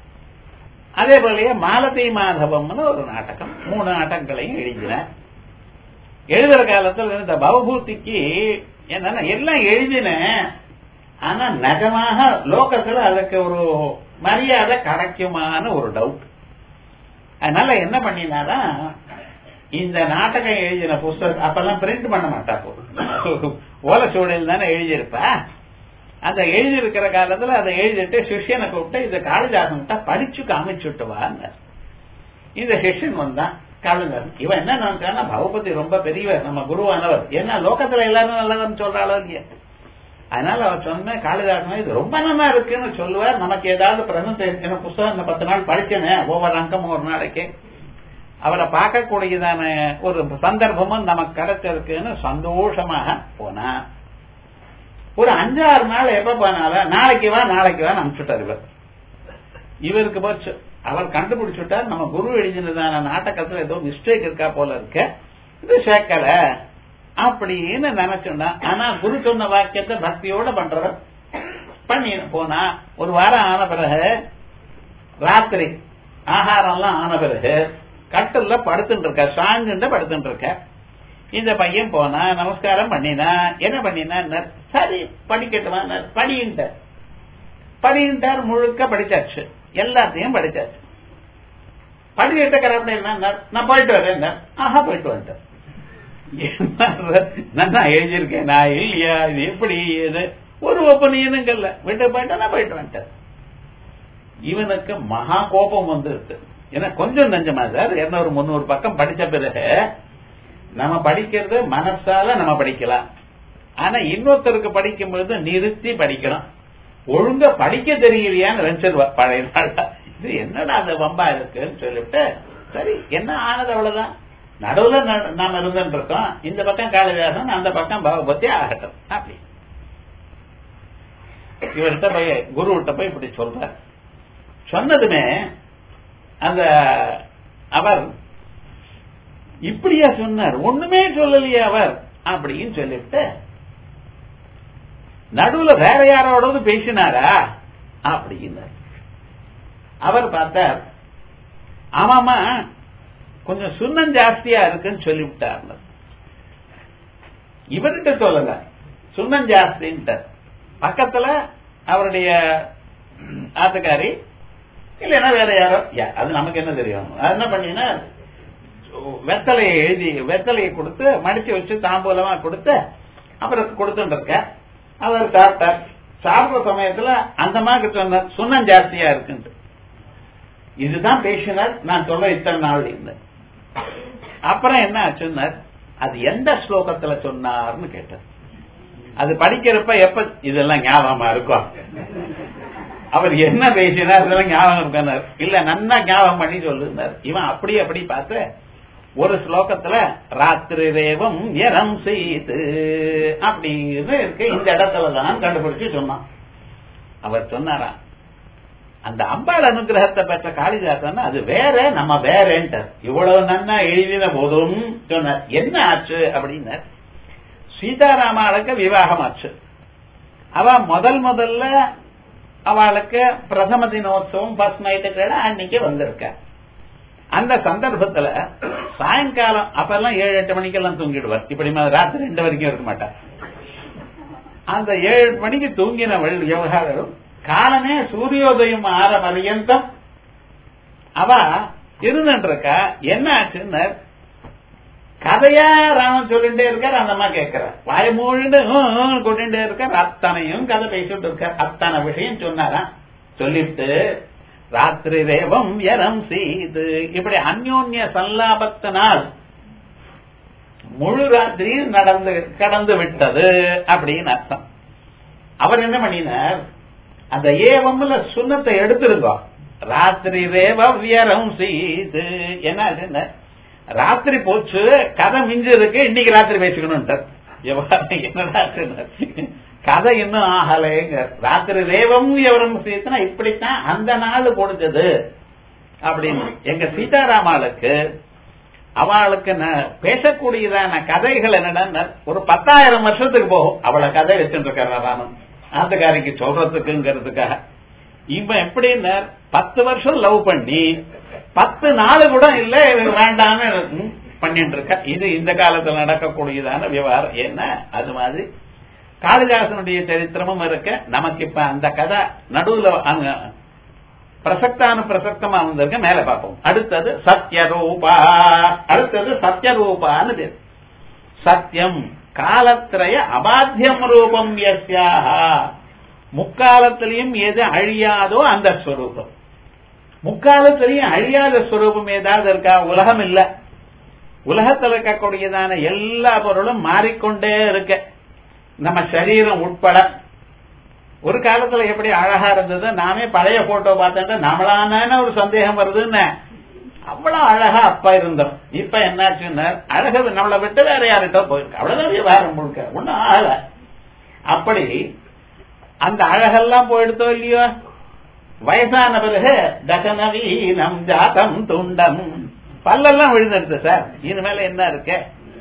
அதே போலயே மாலதி மாதவம்னு ஒரு நாடகம் மூணு நாடகங்களையும் எழுதினார் எழுதுற காலத்துல இந்த பவபூதிக்கு என்னன்னா எல்லாம் எழுதினேன் ஆனா நிஜமாக லோகத்துல அதுக்கு ஒரு மரியாதை கிடைக்குமான ஒரு டவுட் அதனால என்ன பண்ணினாரா இந்த நாடகம் எழுதின புஸ்தகம் அப்பெல்லாம் பிரிண்ட் பண்ண மாட்டா ஓலச்சூழல் தானே எழுதியிருப்பா அந்த எழுதியிருக்கிற காலத்துல அதை எழுதிட்டு சிஷ்யனை கூப்பிட்டு இந்த காளிதாசன்கிட்ட படிச்சு காமிச்சுட்டு வாங்க இந்த சிஷ்யன் வந்தான் காளிதாசன் இவன் என்ன நினைச்சான்னா பகவதி ரொம்ப பெரியவர் நம்ம குருவானவர் ஏன்னா லோகத்துல எல்லாரும் நல்லதுன்னு சொல்றாளோ இல்லையா அதனால அவர் சொன்ன காளிதாசன் இது ரொம்ப நல்லா இருக்குன்னு சொல்லுவார் நமக்கு ஏதாவது பிரசன்டேஷன் புஸ்தகம் இந்த பத்து நாள் படிச்சேனே ஒவ்வொரு அங்கம் ஒரு நாளைக்கு அவரை பார்க்கக்கூடியதான ஒரு சந்தர்ப்பமும் நமக்கு கிடைச்சிருக்குன்னு சந்தோஷமாக போனா ஒரு அஞ்சாறு நாள் எப்ப போனாலும் நாளைக்கு வா நாளைக்கு வா அனுப்பிச்சுட்டார் இவர் இவருக்கு போச்சு அவர் கண்டுபிடிச்சுட்டார் நம்ம குரு எழுதினதான நாட்டகத்துல ஏதோ மிஸ்டேக் இருக்கா போல இருக்க இது சேர்க்கல அப்படின்னு நினைச்சுண்டா ஆனா குரு சொன்ன வாக்கியத்தை பக்தியோட பண்றவர் பண்ணி போனா ஒரு வாரம் ஆன பிறகு ராத்திரி ஆகாரம்லாம் ஆன பிறகு கட்டில்ல படுத்துட்டு இருக்க சாங்குண்ட படுத்துட்டு இருக்க இந்த பையன் போனா நமஸ்காரம் பண்ணினா என்ன பண்ணினா சரி படிக்கட்டுமா படின்ட்ட படின்ட்டார் முழுக்க படிச்சாச்சு எல்லாத்தையும் படிச்சாச்சு படிக்கிட்ட கரெக்ட் என்ன நான் போயிட்டு வரேன் ஆஹா போயிட்டு வந்துட்டேன் என்ன எழுதியிருக்கேன் நான் இல்லையா இது எப்படி இது ஒரு ஒப்பனியனுங்கல்ல விட்டு போயிட்டா நான் போயிட்டு வந்துட்டேன் இவனுக்கு மகா கோபம் வந்துருக்கு ஏன்னா கொஞ்சம் நஞ்சமா சார் இருநூறு முந்நூறு பக்கம் படிச்ச பிறகு நம்ம படிக்கிறது மனசால நம்ம படிக்கலாம் ஆனா இன்னொருத்தருக்கு படிக்கும் பொழுது நிறுத்தி படிக்கணும் ஒழுங்கா படிக்க தெரியலையான்னு நினைச்சிருவா பழைய நாள் இது என்னடா அந்த வம்பா இருக்குன்னு சொல்லிவிட்டு சரி என்ன ஆனது அவ்வளவுதான் நடுவுல ந- நாம இருந்துட்டு இருக்கோம் இந்த பக்கம் காளிதாசன் அந்த பக்கம் பகவதி ஆகட்டும் அப்படி இவர்கிட்ட போய் குருவிட்ட போய் இப்படி சொல்ற சொன்னதுமே அந்த அவர் இப்படியா சொன்னார் ஒண்ணுமே சொல்லலையே அவர் அப்படின்னு சொல்லிவிட்டு நடுவுல வேற யாரோடது பேசினாரா அப்படின்னார் அவர் பார்த்தார் ஆமாமா கொஞ்சம் சுண்ணம் ஜாஸ்தியா இருக்குன்னு சொல்லிவிட்டார் இவர்கிட்ட சொல்லல சுண்ணம் ஜாஸ்தின்ட்டார் பக்கத்துல அவருடைய ஆத்துக்காரி இல்லைன்னா வேற யாரோ யா- அது நமக்கு என்ன தெரியும் அது என்ன பண்ணீங்கன்னா வெத்தலையை எழுதி வெத்தலையை கொடுத்து மடிச்சு வச்சு தாம்பூலமா கொடுத்து அப்புறம் கொடுத்துட்டு இருக்க அவர் சாப்பிட்டார் சாப்பிடுற சமயத்துல அந்த மாதிரி சொன்னார் சுண்ணம் ஜாஸ்தியா இருக்குன்ட்டு இதுதான் பேசினார் நான் சொல்ல இத்தனை நாள் இருந்தேன் அப்புறம் என்ன ஆச்சுன்னார் அது எந்த ஸ்லோகத்துல சொன்னார்னு கேட்டார் அது படிக்கிறப்ப எப்ப இதெல்லாம் ஞாபகமா இருக்கும் அவர் என்ன பேசினார் இதெல்லாம் ஞாபகம் இருக்கார் இல்ல நன்னா ஞாபகம் பண்ணி சொல்லுனார் இவன் அப்படி அப்படி பார்த்து ஒரு ஸ்லோகத்துல ராத்திரி ரேவம் எரம் செய்து அப்படின்னு இருக்கு இந்த இடத்துல தான் கண்டுபிடிச்சு சொன்னான் அவர் சொன்னாரா அந்த அம்பாள் அனுகிரகத்தை பெற்ற காளிதாசன் அது வேற நம்ம வேறேன்ட்டு இவ்வளவு நன்னா எழுதின போதும் சொன்னார் என்ன ஆச்சு அப்படின்னார் சீதாராமாளுக்கு விவாகம் ஆச்சு அவ முதல் முதல்ல அவளுக்கு பிரதம தினோத்சவம் ஃபர்ஸ்ட் நைட்டு அன்னைக்கு வந்திருக்க அந்த சந்தர்ப்பத்துல சாயங்காலம் அப்பெல்லாம் ஏழு எட்டு மணிக்கெல்லாம் தூங்கிடுவார் இப்படி ம- ராத்திரி ரெண்டு வரைக்கும் இருக்க மாட்டார் அந்த ஏழு மணிக்கு தூங்கின வழி விவகாரம் காலமே சூரியோதயம் ஆற பர்யந்தம் அவ இருந்துட்டு இருக்கா என்ன ஆச்சுன்னு கதையா ராமன் சொல்லிட்டே இருக்கார் அந்த அம்மா கேட்கிற வாய மூழ்கிட்டு கொண்டுட்டே இருக்கார் அத்தனையும் கதை பேசிட்டு இருக்கார் அத்தனை விஷயம் சொன்னாராம் சொல்லிட்டு ராத்திரி ரேவம் யரம் செய்து இப்படி அந்யோன்ய சல்லாபத்தினால் முழு ராத்திரியும் நடந்து கடந்து விட்டது அப்படின்னு அர்த்தம் அவர் என்ன பண்ணினார் அந்த ஏவம்ல சுண்ணத்தை எடுத்திருந்தோ ராத்திரி ரேவ வியரம் செய்து என்ன ஆச்சுன்னா, ராத்திரி போச்சு கதை மிஞ்சு இருக்கு இன்னைக்கு ராத்திரி பேசிக்கணும் என்னடா ஆச்சுன்னா, கதை இன்னும் ஆகலைங்க ராத்திரி ரேவம் வியவரம் செய்துனா இப்படித்தான் அந்த நாள் முடிஞ்சது அப்படின்னு எங்க சீதாராமாளுக்கு அவளுக்கு ந- பேசக்கூடியதான கதைகள் என்னன்னா ஒரு பத்தாயிரம் வருஷத்துக்கு போகும் அவளை கதை வச்சுட்டு இருக்காரு ராமன் ஆத்துக்காரிக்கு சொல்றதுக்குங்கிறதுக்காக இவன் எப்படின்னா பத்து வருஷம் லவ் பண்ணி பத்து நாள் கூட இல்ல இவன் வேண்டான்னு ம், பண்ணிட்டு இருக்க இது இந்த காலத்துல நடக்கக்கூடியதான விவகாரம் என்ன அது மாதிரி காளிதாசனுடைய சரித்திரமும் இருக்க நமக்கு இப்ப அந்த கதை நடுவுல அங்க பிரசக்தானு பிரசக்தமா வந்திருக்க மேல பார்ப்போம் அடுத்தது சத்யரூபா அடுத்தது சத்யரூபான்னு பேர் சத்தியம் காலத்திரய அபாத்தியம் ரூபம் யஸ்யாக முக்காலத்திலையும் எது அழியாதோ அந்த ஸ்வரூபம் முக்காலத்திலையும் அழியாத ஸ்வரூபம் ஏதாவது இருக்கா உலகம் இல்ல உலகத்தில் இருக்கக்கூடியதான எல்லா பொருளும் மாறிக்கொண்டே இருக்க நம்ம சரீரம் உட்பட ஒரு காலத்துல எப்படி அழகா இருந்தது நாமே பழைய போட்டோ பார்த்தா நம்மளான ஒரு சந்தேகம் வருதுன்னு அவ்வளவு அழகா அப்பா இருந்தோம் இப்ப என்னாச்சுன்னா அழகு நம்மளை விட்டு வேற யார்கிட்ட போயிருக்கு அவ்வளவுதான் விவகாரம் முழுக்க ஒன்னும் ஆகல அப்படி அந்த அழகெல்லாம் போயிடுதோ இல்லையோ வயசான பிறகு தசனவீனம் ஜாதம் துண்டம் பல்லெல்லாம் விழுந்துடுது சார் இனிமேல என்ன இருக்கு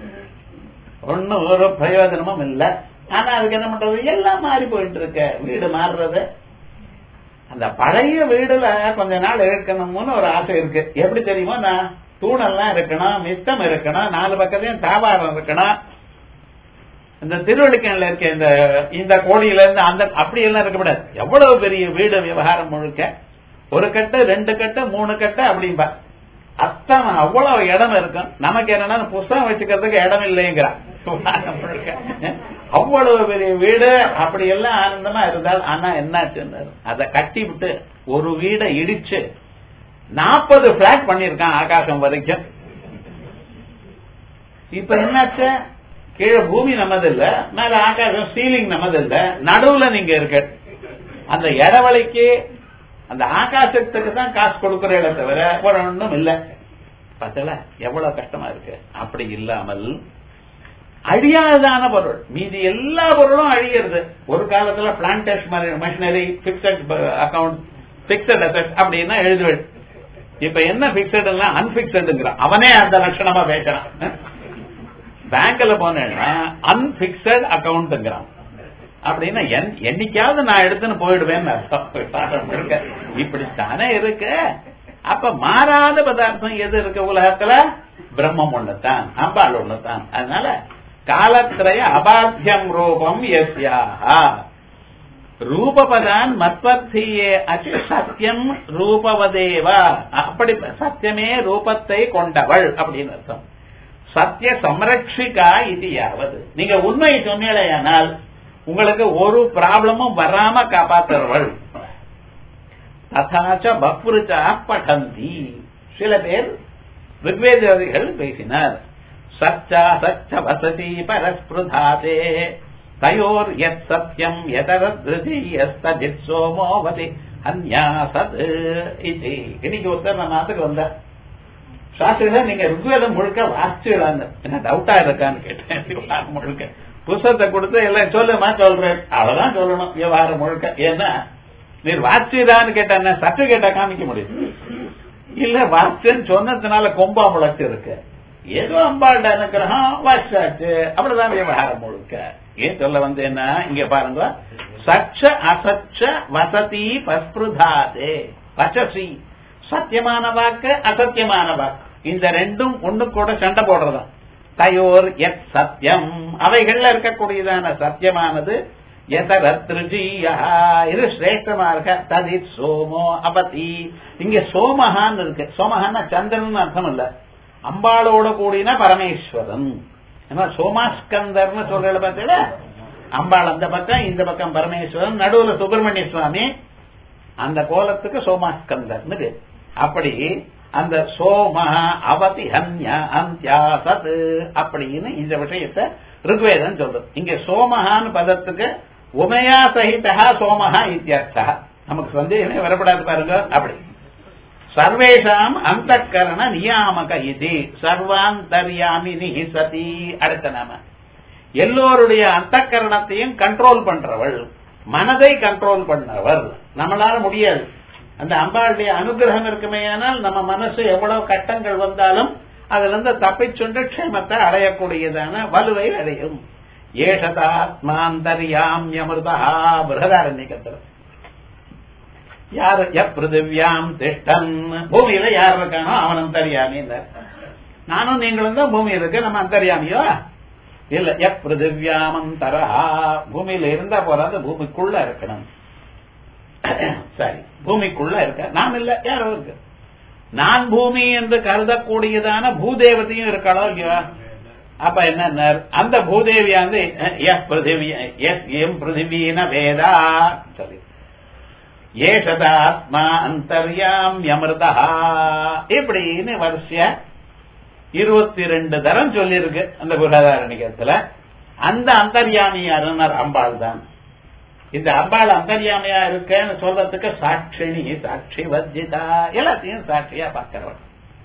ஒன்னும் ஒரு பிரயோஜனமும் இல்ல ஆனா அதுக்கு என்ன பண்றது எல்லாம் மாறி போயிட்டு இருக்க வீடு மாறுறது அந்த பழைய வீடுல கொஞ்ச நாள் இருக்கணும்னு ஒரு ஆசை இருக்கு எப்படி தெரியுமா நான் தூணெல்லாம் இருக்கணும் மித்தம் இருக்கணும் நாலு பக்கத்தையும் தாபாரம் இருக்கணும் இந்த திருவள்ளிக்கணில இருக்க இந்த இந்த கோடியில இருந்து அந்த அப்படி எல்லாம் இருக்கக்கூடாது எவ்வளவு பெரிய வீடு விவகாரம் முழுக்க ஒரு கட்டு ரெண்டு கட்டு மூணு கட்டு அப்படிம்பா அத்தனை அவ்வளவு இடம் இருக்கும் நமக்கு என்னன்னா புஸ்தகம் வச்சுக்கிறதுக்கு இடம் இல்லைங்கிறான் விவகாரம் முழுக்க. அவ்வளவு பெரிய வீடு அப்படி எல்லாம் ஆனந்தமா இருந்தால் ஆனா என்னாச்சு அதை கட்டி விட்டு ஒரு வீடை இடிச்சு நாற்பது பிளாட் பண்ணிருக்கான் ஆகாசம் வரைக்கும் இப்ப என்னாச்சு கீழே பூமி நமது இல்ல மேல ஆகாசம் சீலிங் நமது இல்ல நடுவுல நீங்க இருக்க அந்த இடவழிக்கு அந்த ஆகாசத்துக்கு தான் காசு கொடுக்கறத தவிர ஒரு ஒண்ணும் இல்ல பார்த்தல எவ்வளவு கஷ்டமா இருக்கு அப்படி இல்லாமல் அழியாததான பொருள் மீதி எல்லா பொருளும் அழியிறது ஒரு காலத்துல plantation machinery fixed account fixed asset அப்படின்னா எழுதுவேன் இப்ப என்ன பிக்சட் எல்லாம் அன்பிக்சடுங்கிறான் அவனே அந்த லட்சணமா பேசுறான் பேங்க்ல போனேன்னா அன்பிக்சட் அக்கவுண்ட்ங்கிறான் அப்படின்னா என்- என்னைக்காவது நான் எடுத்துன்னு போயிடுவேன்னு அர்த்தம் இருக்க இப்படித்தானே இருக்கு அப்ப மாறாத பதார்த்தம் எது இருக்கு உலகத்துல பிரம்மம் ஒண்ணுதான் அம்பாள் ஒண்ணுதான் அதனால காலத்திரய அபாத்தியம் ரூபம் எஸ்யாஹா ரூபபதான் மத்வர்த்தியே அச்சு சத்தியம் ரூபவதேவா அப்படி சத்தியமே ரூபத்தை கொண்டவள் அப்படின்னு அர்த்தம் சத்திய சம்ரட்சிகா இது யாவது நீங்க உண்மை சொன்னீங்களேயானால் உங்களுக்கு ஒரு ப்ராப்ளமும் வராம காப்பாத்துறவள் ததாச்ச பக்ருச்சா படந்தி சில பேர் ரிக்வேதிகள் பேசினார் சச்சா சச்ச வசதி பரஸ்பிருதாதே தயோர் எத் சத்தியம் எதரத்ருதி எஸ்தஜித் சோமோவதி அந்யா சத் இது இன்னைக்கு ஒருத்தர் நம்ம நாட்டுக்கு வந்தார் சாஸ்திரிகள் நீங்க ருக்வேதம் முழுக்க வாசிச்சுடான்னு என்ன டவுட்டா இருக்கான்னு கேட்டேன் விவகாரம் முழுக்க புஸ்தகத்தை கொடுத்து எல்லாம் சொல்லுமா சொல்றேன் அவ்வளவுதான் சொல்லணும் விவகாரம் முழுக்க ஏன்னா நீர் வாசிச்சுதான்னு கேட்டா சர்டிபிகேட்டை காமிக்க முடியும் இல்ல வாசிச்சேன்னு சொன்னதுனால கொம்பா முளைச்சு இருக்கு ஏதோ அம்பாள்ட அனுக்கிரகம் வாசிச்சாச்சு அப்படிதான் விவகாரம் முழுக்க ஏன் சொல்ல வந்து என்ன இங்க பாருங்க சச்ச அசச்ச வசதி பஸ்பிருதாதே வசசி சத்தியமான வாக்கு அசத்தியமான வாக்கு இந்த ரெண்டும் ஒண்ணு கூட சண்டை போடுறதா தயோர் எத் சத்தியம் அவைகள்ல இருக்கக்கூடியதான சத்தியமானது எதரத்ருஜீயா இது சிரேஷ்டமா இருக்க ததி சோமோ அவதி இங்க சோமஹான்னு இருக்கு சோமஹான்னா சந்திரன் அர்த்தம் இல்ல அம்பாளோட கூடின பரமேஸ்வரன் ஏன்னா சோமாஸ்கந்தர்னு சொல்றது பார்த்தீங்களா அம்பாள் அந்த பக்கம் இந்த பக்கம் பரமேஸ்வரன் நடுவுல சுப்பிரமணிய சுவாமி அந்த கோலத்துக்கு சோமாஸ்கந்தர்னு பேர் அப்படி அந்த சோம அவதி ஹன்ய அந்தியாசத் அப்படின்னு இந்த விஷயத்தை ருக்வேதம் சொல்றது இங்க சோமஹான்னு பதத்துக்கு உமையா சகிதா சோமஹா இத்தியர்த்தா நமக்கு சந்தேகமே வரப்படாது பாருங்க அப்படி சர்வேஷாம் அந்த கரண நியாமக இது சர்வாந்தர்யாமினி சதி அடுத்த நாம எல்லோருடைய அந்த கரணத்தையும் கண்ட்ரோல் பண்றவள் மனதை கண்ட்ரோல் பண்ணவர் நம்மளால முடியாது அந்த அம்பாளுடைய அனுகிரகம் இருக்குமேயானால் நம்ம மனசு எவ்வளவு கட்டங்கள் வந்தாலும் அதுல இருந்து தப்பிச்சுண்டு க்ஷேமத்தை அடையக்கூடியதான வலுவை அடையும் ஏஷதாத்மாந்தரியாம் யமிருதா பிரகதாரண்யத்தில் யார் எப்பிருதிவ்யாம் திஷ்டன் பூமியில யார் இருக்கானோ அவன் அந்தரியாமி நானும் நீங்களும் தான் பூமி இருக்கு நம்ம அந்தரியாமியோ இல்ல எப்பிருதிவ்யாமந்தரா பூமியில இருந்தா போறாது பூமிக்குள்ள இருக்கணும் சரி பூமிக்குள்ள இருக்க நாம் இல்ல யாரோ இருக்கு நான் பூமி என்று கருதக்கூடியதான பூதேவதையும் இருக்காளோ இல்லையோ அப்ப என்ன அந்த பூதேவியாந்து எம் பிருத்திவீன வேதா சொல்லி ஏஷதாத்மா அந்தர்யாம் யமிருதா இப்படின்னு வரிசையா இருபத்தி ரெண்டு தரம் சொல்லியிருக்கு அந்த புரதாரணிகத்துல அந்த அந்தர்யாமி அருணர் அம்பாள் தான் இந்த அம்பாள் அந்தர்யாமையா இருக்கேன்னு சொல்றதுக்கு சாட்சிணி சாட்சி வர்ஜிதா எல்லாத்தையும் சாட்சியா பார்க்கிறவள்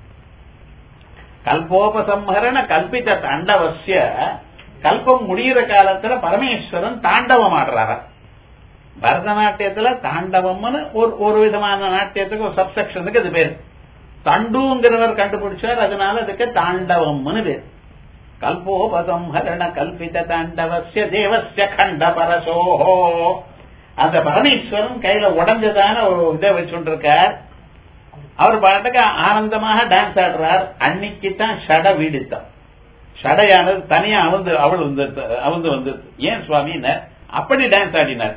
கல்போபசம்ஹரண கல்பித்த தாண்டவசிய கல்பம் முடிகிற காலத்துல பரமேஸ்வரன் தாண்டவம் ஆடுறாரா பரதநாட்டியத்துல தாண்டவம்னு ஒரு ஒரு விதமான நாட்டியத்துக்கு ஒரு சப்செக்ஷனுக்கு அது பேர் தண்டுங்கிறவர் கண்டுபிடிச்சார் அதனால அதுக்கு தாண்டவம்னு பேர் கல்போபசம்ஹரண கல்பித தாண்டவசிய தேவசிய கண்ட பரசோஹோ அந்த பரமேஸ்வரன் கையில உடஞ்சதான ஒரு இதை வச்சுருக்கார் அவர் பாட்டுக்கு ஆனந்தமாக டான்ஸ் ஆடுறார் அன்னைக்கு தான் ஷட வீடுத்தான் ஷடையானது தனியா அவுந்து அவள் வந்து அவுந்து வந்து ஏன் சுவாமின்னு அப்படி டான்ஸ் ஆடினார்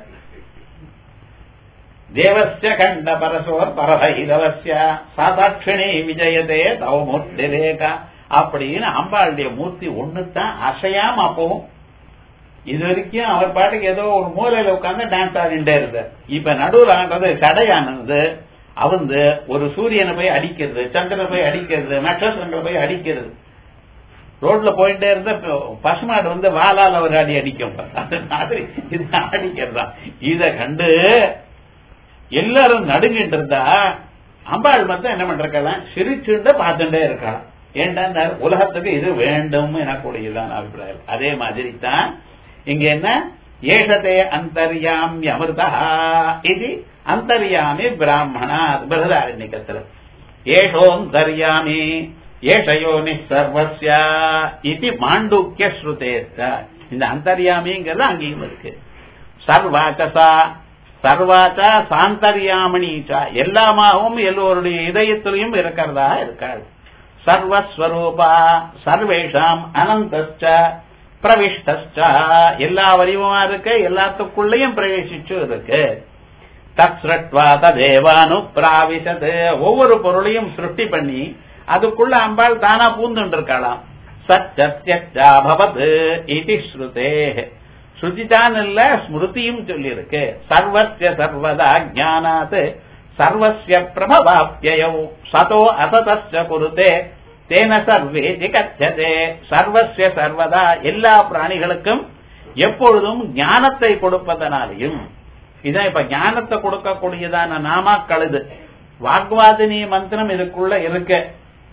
தேவஸ்ய கண்ட பரசோர் பரபைரவசிய சாதாட்சிணி விஜயதே தவமூர்த்திரேகா அப்படின்னு அம்பாளுடைய மூர்த்தி ஒண்ணுதான் அசையாம அப்பவும் இது வரைக்கும் அவர் பாட்டுக்கு ஏதோ ஒரு மூலையில உட்கார்ந்து டான்ஸ் ஆடிட்டே இருந்தார் இப்ப நடுவில் ஆண்டது கடையானது அவந்து ஒரு சூரியனை போய் அடிக்கிறது சந்திரனை போய் அடிக்கிறது நட்சத்திரங்களை போய் அடிக்கிறது ரோட்ல போயிட்டே இருந்த பசுமாடு வந்து வாலால் அவர் அடி அடிக்கும் அந்த மாதிரி இது அடிக்கிறதா இத கண்டு எல்லாரும் நடுங்கிட்டு இருந்தா அம்பாள் மட்டும் என்ன பண்றாங்க சிரிச்சுண்டு பார்த்துட்டே இருக்கலாம் ஏண்டா உலகத்துக்கு இது வேண்டும் எனக்கூடியதான் அபிப்பிராயம் அதே மாதிரி தான் இங்க என்ன ஏஷதே அந்தர்யாமி அமிர்தா இது அந்தர்யாமி பிராமணா பிரகதாரண்யத்துல ஏஷோந்தர்யாமி ஏஷயோனி சர்வஸ்யா இது மாண்டூக்கிய ஸ்ருதேத்த இந்த அந்தர்யாமிங்கிறது அங்கேயும் இருக்கு சர்வாச்சசா சர்வாச்சா சாந்தர்யாமணிச்சா எல்லாமாகவும் எல்லோருடைய இதயத்திலையும் இருக்கிறதா இருக்காள் சர்வஸ்வரூபா சர்வேஷாம் அனந்தச்ச பிரவிஷ்டச்ச எல்லா வடிவமா இருக்கு எல்லாத்துக்குள்ளேயும் பிரவேசிச்சு இருக்கு தத்ஸ்ரட்வா ததேவானு பிராவிசது ஒவ்வொரு பொருளையும் சிருஷ்டி பண்ணி அதுக்குள்ள அம்பாள் தானா பூந்துட்டு இருக்கலாம் சத்யத்யாபவது இது ஸ்ருதே ஸ்ருதிதான் இல்ல ஸ்மிருதியும் சொல்லியிருக்கு சர்வஸ்ய சர்வதா ஜானாத் சர்வஸ்ய பிரபவாப்யயௌ சதோ அசதஸ்ய குருதே தேன சர்வே ஜிகச்சதே சர்வஸ்ய சர்வதா எல்லா பிராணிகளுக்கும் எப்பொழுதும் ஞானத்தை கொடுப்பதனாலையும் இதான் இப்ப ஞானத்தை கொடுக்கக்கூடியதான நாமாக்கள் இது வாக்வாதினி மந்திரம் இதுக்குள்ள இருக்கு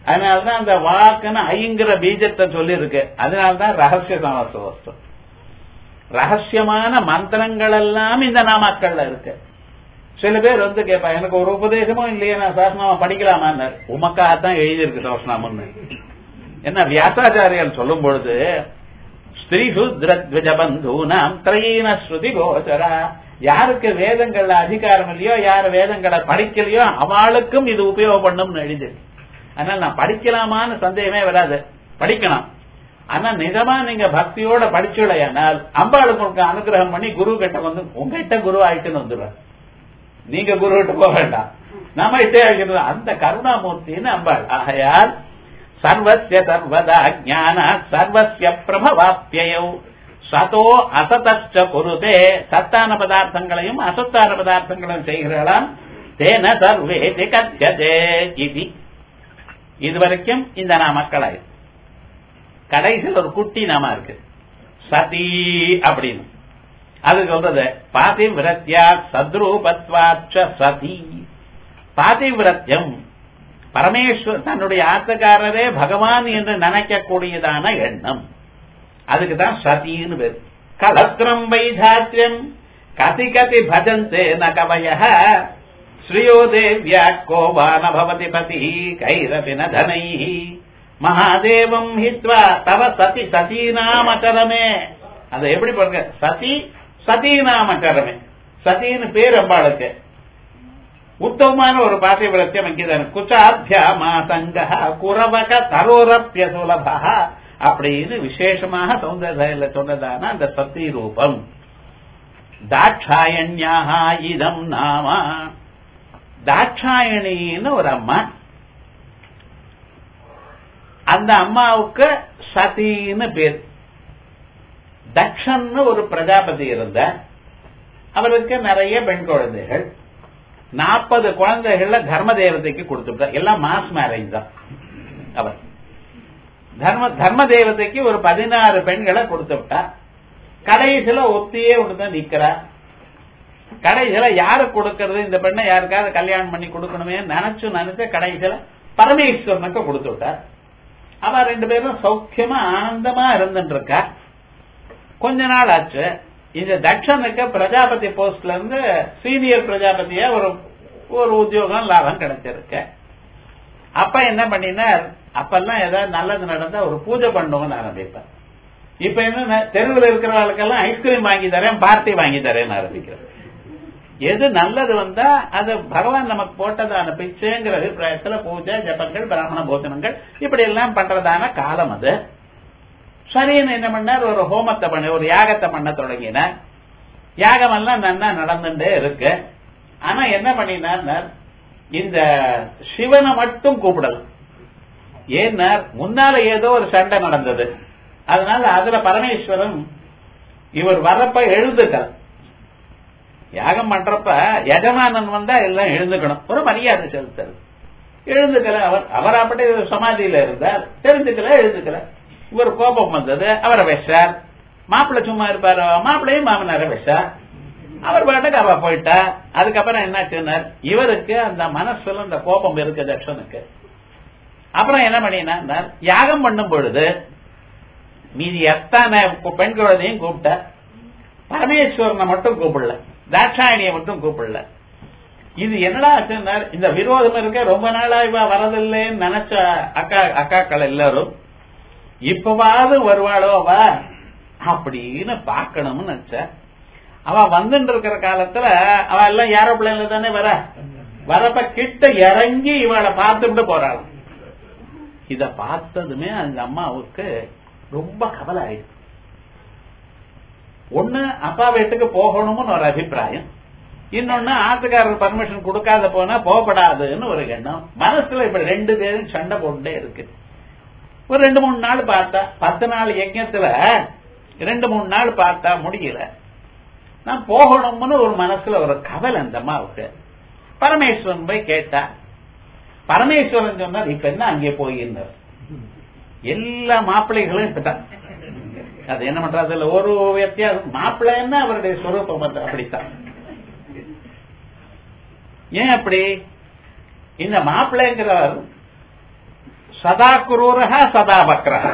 அதனாலதான் அந்த வாக்குன்னு ஐங்கிற பீஜத்தை சொல்லி இருக்கு அதனாலதான் ரகசிய சமஸ்த வஸ்து ரகசியமான மந்திரங்கள் எல்லாம் இந்த நாமாக்கள்ல இருக்கு சில பேர் வந்து கேட்பா எனக்கு ஒரு உபதேசமும் இல்லையே நான் சாஸ்திரநாமம் படிக்கலாமான்னு உமக்காகத்தான் எழுதியிருக்கு சாஸ்திரநாமம்னு என்ன வியாசாச்சாரியால் சொல்லும் பொழுது ஸ்திரீ சுத்ரத்வஜபந்தூனாம் திரையீன ஸ்ருதி கோச்சரா யாருக்கு வேதங்கள்ல அதிகாரம் இல்லையோ யார் வேதங்களை படிக்கலையோ அவளுக்கும் இது உபயோகப்படணும்னு எழுதிருக்கு அதனால நான் படிக்கலாமான்னு சந்தேகமே வராது படிக்கலாம் ஆனா நிஜமா நீங்க பக்தியோட படிச்சுடையானால் அம்பாளுக்கு உங்களுக்கு அனுகிரகம் பண்ணி குரு கிட்ட வந்து உங்ககிட்ட குரு ஆயிட்டுன்னு வந்துடுவார் நீங்க குரு கிட்ட போக வேண்டாம் நாம இட்டே ஆகிறது அந்த கருணாமூர்த்தின்னு அம்பாள் ஆகையால் சர்வசிய சர்வதா ஞான சர்வசிய பிரபவாப்பியோ சதோ அசதச்ச குருதே சத்தான பதார்த்தங்களையும் அசத்தான பதார்த்தங்களையும் செய்கிறாளாம் தேன சர்வே கத்தியதே இது இதுவரைக்கும் இந்த நாமக்களாய் கடைசியில் ஒரு குட்டி நாம இருக்கு சதி அப்படின்னு அது சொல்றது பாதிவிரத்யா சத்ரூபத்வாச்ச சதி பாதிவிரத்தியம் பரமேஸ்வர் தன்னுடைய ஆத்தக்காரரே பகவான் என்று நினைக்கக்கூடியதான எண்ணம் அதுக்கு தான் சதின்னு பேர் கலத்திரம் வைதாத்யம் கதி கதி பஜந்தே ந கவய ஸ்ரீயோ தேவ்யா கோபான பவதி பதி கைரபி ந தனை மகாதேவம் ஹித்வா தவ சதி சதீநாமச்சரமே அதை எப்படி பாருங்க சதி சதீநாமச்சரமே சதின்னு பேர் அம்பாளுக்கு உத்தமமான ஒரு பாத்தியவிரத்தியம் அங்கீதான குச்சாத்தியாமா சங்க குரவக தரோரப்பிய சுலபா அப்படின்னு விசேஷமாக சௌந்தர்யில சொன்னதான அந்த சக்தி ரூபம் தாட்சாயண்யாக இதம் நாம தாட்சாயணின்னு ஒரு அம்மா அந்த அம்மாவுக்கு சதின்னு பேர் தக்ஷன்னு ஒரு பிரஜாபதி இருந்த அவருக்கு நிறைய பெண் குழந்தைகள் நாற்பது குழந்தைகள்ல தர்ம தேவதைக்கு கொடுத்துட்டார் எல்லாம் மாஸ் மேரேஜ் தான் அவர் தர்ம தர்ம தேவதைக்கு ஒரு பதினாறு பெண்களை கொடுத்து விட்டா கடைசியில ஒத்தியே ஒண்ணுதான் நிக்கிறா கடைசியில யாரு கொடுக்கறது இந்த பெண்ணை யாருக்காவது கல்யாணம் பண்ணி கொடுக்கணுமே நினைச்சு நினைச்சு கடைசியில பரமேஸ்வரனுக்கு கொடுத்து விட்டார் அவ ரெண்டு பேரும் சௌக்கியமா ஆனந்தமா இருந்துட்டு இருக்கா கொஞ்ச நாள் ஆச்சு இந்த தட்சனுக்கு பிரஜாபதி போஸ்ட்ல இருந்து சீனியர் பிரஜாபதியா ஒரு ஒரு உத்தியோகம் லாபம் கிடைச்சிருக்கு அப்ப என்ன பண்ணினார் அப்பெல்லாம் ஏதாவது நல்லது நடந்தா ஒரு பூஜை பண்ணுவோம்னு ஆரம்பிப்பார் இப்ப என்ன தெருவில் இருக்கிறவர்களுக்கெல்லாம் ஐஸ்கிரீம் வாங்கி தரேன் பார்ட்டி வாங்கி தரேன்னு ஆரம்பிக்கிறார் எது நல்லது வந்தா அது பகவான் நமக்கு போட்டதான பிச்சைங்கிற அபிப்பிராயத்துல பூஜை ஜபங்கள் பிராமண போஜனங்கள் இப்படி எல்லாம் பண்றதான காலம் அது சரின்னு என்ன பண்ணார் ஒரு ஹோமத்தை பண்ண ஒரு யாகத்தை பண்ண தொடங்கினார் யாகம் எல்லாம் நன்னா நடந்துட்டே இருக்கு ஆனா என்ன பண்ணினார் இந்த சிவனை மட்டும் கூப்பிடல ஏன்னா முன்னால ஏதோ ஒரு சண்டை நடந்தது அதனால அதுல பரமேஸ்வரன் இவர் வரப்ப எழுதுக்கள் யாகம் பண்றப்ப எஜமானன் வந்தா எல்லாம் எழுந்துக்கணும் ஒரு மரியாதை செலுத்துறது எழுந்துக்கல அவர் அவர் அப்படி சமாதியில இருந்தார் தெரிஞ்சுக்கல எழுந்துக்கல இவர் கோபம் வந்தது அவரை வச்சார் மாப்பிள்ள சும்மா இருப்பாரு மாப்பிள்ளையும் மாமனார வச்சார் அவர் பாட்டுக்கு அவ போயிட்டா அதுக்கப்புறம் என்னாச்சுன்னார் இவருக்கு அந்த மனசுல அந்த கோபம் இருக்கு தட்சனுக்கு அப்புறம் என்ன பண்ணினார் யாகம் பண்ணும் பொழுது மீதி எத்தனை பெண் குழந்தையும் கூப்பிட்ட பரமேஸ்வரனை மட்டும் கூப்பிடல தாட்சாயணியை மட்டும் கூப்பிடல இது என்னடா ஆச்சுன்னார் இந்த விரோதம் இருக்க ரொம்ப நாளா இவ வரதில்லைன்னு நினைச்ச அக்கா அக்காக்கள் எல்லாரும் இப்பவாவது வருவாளோ அவ அப்படின்னு பார்க்கணும்னு நினைச்ச அவ வந்துட்டு இருக்கிற காலத்துல அவ எல்லாம் ஏரோப்ளேன்ல தானே வர வரப்ப கிட்ட இறங்கி இவளை பார்த்துட்டு போறாள் இத பார்த்ததுமே அந்த அம்மாவுக்கு ரொம்ப கவலை ஆயிடுச்சு ஒண்ணு அப்பா வீட்டுக்கு போகணும்னு ஒரு அபிப்பிராயம் இன்னொன்னு ஆத்துக்காரர் பர்மிஷன் கொடுக்காத போனா போகப்படாதுன்னு ஒரு எண்ணம் மனசுல இப்ப ரெண்டு பேரும் சண்டை போட்டுட்டே இருக்கு ஒரு ரெண்டு மூணு நாள் பார்த்தா பத்து நாள் யஜ்யத்துல ரெண்டு மூணு நாள் பார்த்தா முடியல நான் போகணும்னு ஒரு மனசுல ஒரு கவலை அந்த அம்மாவுக்கு பரமேஸ்வரன் போய் கேட்டா பரமேஸ்வரன் சொன்னார் இப்ப என்ன அங்கே போயிருந்தார் எல்லா மாப்பிள்ளைகளும் இப்பதான் அது என்ன பண்றது இல்ல ஒரு வித்தியாசம் மாப்பிள்ளைன்னா அவருடைய ஸ்வரூபம் அது அப்படித்தான் ஏன் அப்படி இந்த மாப்பிள்ளைங்கிறவர் சதா குரூரகா சதா பக்ரஹ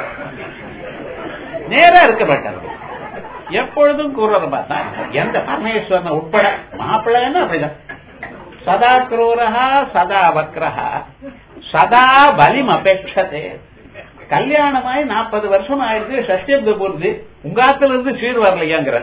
நேரா இருக்க மாட்டாரு எப்பொழுதும் குரூரமா தான் எந்த பரமேஸ்வரனை உட்பட மாப்பிள்ளைன்னு அப்படிதான் சதா குரூரகா சதா வக்ரஹா சதா பலிம் அபேட்சதே கல்யாணமாய் நாற்பது வருஷம் ஆயிடுச்சு சஷ்டியப்த பூர்த்தி உங்காத்துல இருந்து சீர் வரலையாங்கிற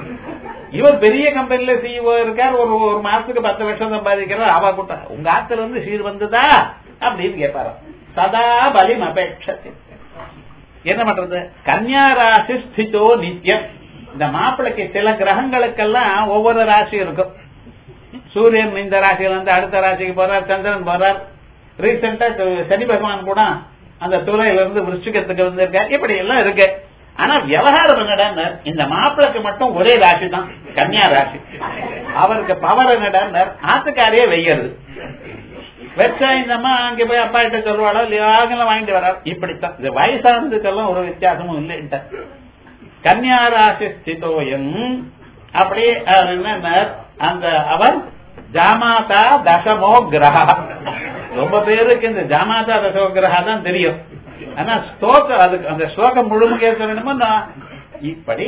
இவர் பெரிய கம்பெனில சிஇஓ இருக்கார் ஒரு ஒரு மாசத்துக்கு பத்து வருஷம் சம்பாதிக்கிறார் அவ கூட்ட உங்க ஆத்துல இருந்து சீர் வந்ததா அப்படின்னு கேட்பாரு சதா பலிம் அபேட்சத்தை என்ன பண்றது கன்னியா ராசி ஸ்திதோ நித்தியம் இந்த மாப்பிளைக்கு சில கிரகங்களுக்கெல்லாம் ஒவ்வொரு ராசி இருக்கும் சூரியன் இந்த ராசியில இருந்து அடுத்த ராசிக்கு போறார் சந்திரன் போறார் ரீசெண்டா சனி பகவான் கூட அந்த துறையில இருந்து விருச்சிகத்துக்கு வந்திருக்கார் இப்படி எல்லாம் இருக்கு ஆனா விவகாரம் என்னடா இந்த மாப்பிளைக்கு மட்டும் ஒரே ராசி தான் கன்னியா ராசி அவருக்கு பவர் என்னடா ஆத்துக்காரையே வெய்யறது வச்சா இந்த அம்மா அங்க போய் அப்பா கிட்ட சொல்லுவாளோ இல்லையோ ஆகலாம் வாங்கிட்டு வர இப்படித்தான் இந்த வயசானதுக்கெல்லாம் ஒரு வித்தியாசமும் இல்லைன்ட்ட கன்னியா ராசி ஸ்திதோயம் அப்படியே அவர் என்ன அந்த அவர் ஜாமாதா தசமோ கிரகா ரொம்ப பேருக்கு இந்த ஜாமாதா தசமோ கிரகா தான் தெரியும் ஆனா ஸ்தோக்க அதுக்கு அந்த ஸ்லோகம் முழுமையாக சொல்லணுமோ இப்படி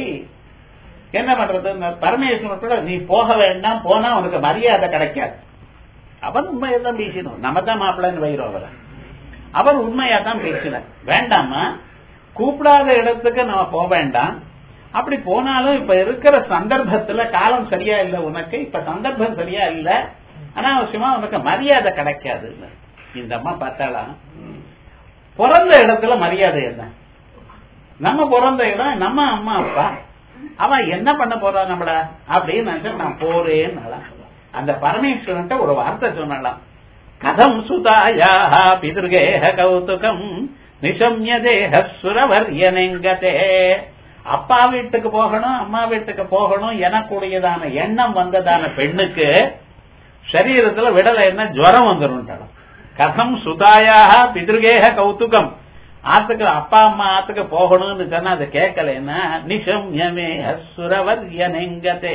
என்ன பண்றது பரமேஸ்வரன் கூட நீ போக வேண்டாம் போனா உனக்கு மரியாதை கிடைக்காது அவன் உண்மையை தான் பேசினோம் நம்ம தான் மாப்பிள்ளைன்னு வைரோம் அவரை அவர் உண்மையா தான் பேசினார் வேண்டாமா கூப்பிடாத இடத்துக்கு நம்ம போக வேண்டாம் அப்படி போனாலும் இப்ப இருக்கிற சந்தர்ப்பத்துல காலம் சரியா இல்ல உனக்கு இப்ப சந்தர்ப்பம் சரியா இல்ல அனாவசியமா உனக்கு மரியாதை கிடைக்காது இந்த அம்மா பார்த்தாலாம் பிறந்த இடத்துல மரியாதை என்ன நம்ம பிறந்த இடம் நம்ம அம்மா அப்பா அவன் என்ன பண்ண போறான் நம்மள அப்படின்னு நினைச்சா நான் போறேன்னு அந்த பரமேஸ்வரன்ட்ட ஒரு வார்த்தை சொன்னலாம் கதம் சுதாயா பிதிருகேஹ கௌதுகம் நிசம்ய தேக சுரவர்யனெங்கதே அப்பா வீட்டுக்கு போகணும் அம்மா வீட்டுக்கு போகணும் எனக்குடையதான எண்ணம் வந்ததான பெண்ணுக்கு சரீரத்துல விடல என்ன ஜுவரம் வந்துடும் கதம் சுதாயாக பிதிருகேக கௌதுகம் ஆத்துக்கு அப்பா அம்மா ஆத்துக்கு போகணும்னு சொன்னா அதை கேட்கலன்னா நிசம்யமே அசுரவர்யனெங்கதே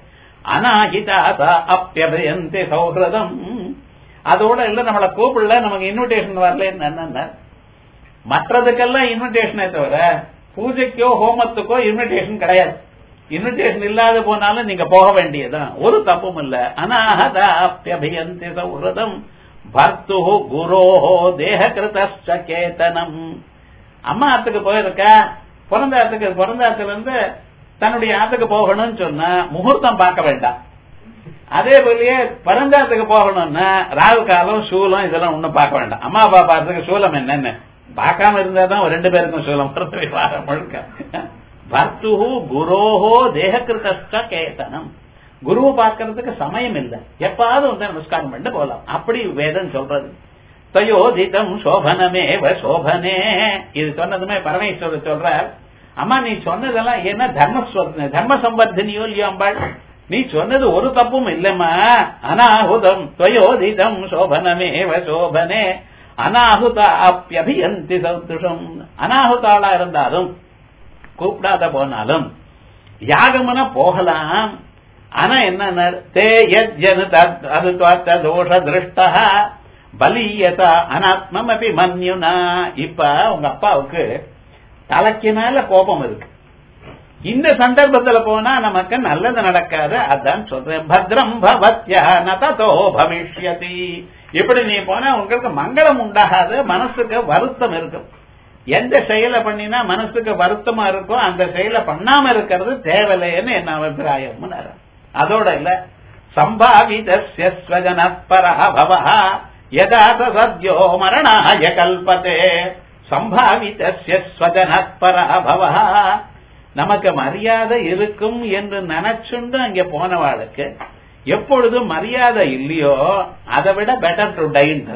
அநாகிதாசா அப்பியபயந்தே சௌஹதம் அதோட இல்ல நம்மளை கூப்பிடல நமக்கு இன்விடேஷன் வரலன்னு என்ன மற்றதுக்கெல்லாம் இன்விடேஷனே தவிர பூஜைக்கோ ஹோமத்துக்கோ இன்விடேஷன் கிடையாது இன்விடேஷன் இல்லாத போனாலும் நீங்க போக வேண்டியதுதான் ஒரு தப்பும் இல்ல அநாகதா அப்பியபயந்தே சௌஹதம் பர்த்து குரோஹோ தேக கிருத்தேதனம் அம்மா ஆத்துக்கு போயிருக்க பிறந்த ஆத்துக்கு பிறந்த ஆத்துல இருந்து தன்னுடைய ஆத்துக்கு போகணும்னு சொன்னா முகூர்த்தம் பார்க்க வேண்டாம் அதே போலயே பிறந்தாத்துக்கு போகணும்னா ராகு காலம் சூலம் இதெல்லாம் ஒண்ணும் பார்க்க வேண்டாம் அம்மா அப்பா பார்த்துக்கு சூலம் என்னன்னு பார்க்காம இருந்தா தான் ரெண்டு பேருக்கும் சூலம் வாரம் முழுக்க பர்த்து குரோஹோ தேககிருத்த கேதனம் குருவை பார்க்கறதுக்கு சமயம் இல்லை எப்பாவது வந்து நமஸ்காரம் பண்ணிட்டு போகலாம் அப்படி வேதம் சொல்றது தயோதிதம் சோபனமேவ சோபனே இது சொன்னதுமே பரமேஸ்வரர் சொல்றார் அம்மா நீ சொன்னதெல்லாம் என்ன தர்ம தர்ம சம்பர்தனியோ இல்லையோ அம்பாள் நீ சொன்னது ஒரு தப்பும் இல்லம்மா அனாಹುதம் துவயோதிதம் சோபனமேவ சோபனே அனாಹುத அப்பியபியந்தி சௌதுஷம் அனாಹುதாளா இருந்தாலும் கூப்பிடாத போனாலும் யாகம்னா போகலாம் ஆனா என்ன தே யஜ்ஜனு அது தோஷ திருஷ்டா பலியத அனாத்மம் அப்படி மன்யுனா இப்ப உங்க அப்பாவுக்கு தலைக்கு மேல கோபம் இருக்கு இந்த சந்தர்ப்பத்துல போனா நமக்கு நல்லது நடக்காது அதான் சொல்றேன் பத்ரம் பவத்யா நதோ பவிஷ்யதி இப்படி நீ போனா உங்களுக்கு மங்களம் உண்டாகாது மனசுக்கு வருத்தம் இருக்கும் எந்த செயலை பண்ணினா மனசுக்கு வருத்தமா இருக்கும் அந்த செயலை பண்ணாம இருக்கிறது தேவையில்லைன்னு என்ன அபிப்பிராயம் அதோட இல்ல சம்பாவிதஸ்வஜனப்பரா யதா சத்யோ மரணாய கல்பத்தே சம்பாவிதஸ்வஜனப்பரா நமக்கு மரியாதை இருக்கும் என்று நினைச்சுண்டு அங்கே போனவாளுக்கு எப்பொழுதும் மரியாதை இல்லையோ அதை விட பெட்டர் டு டைன்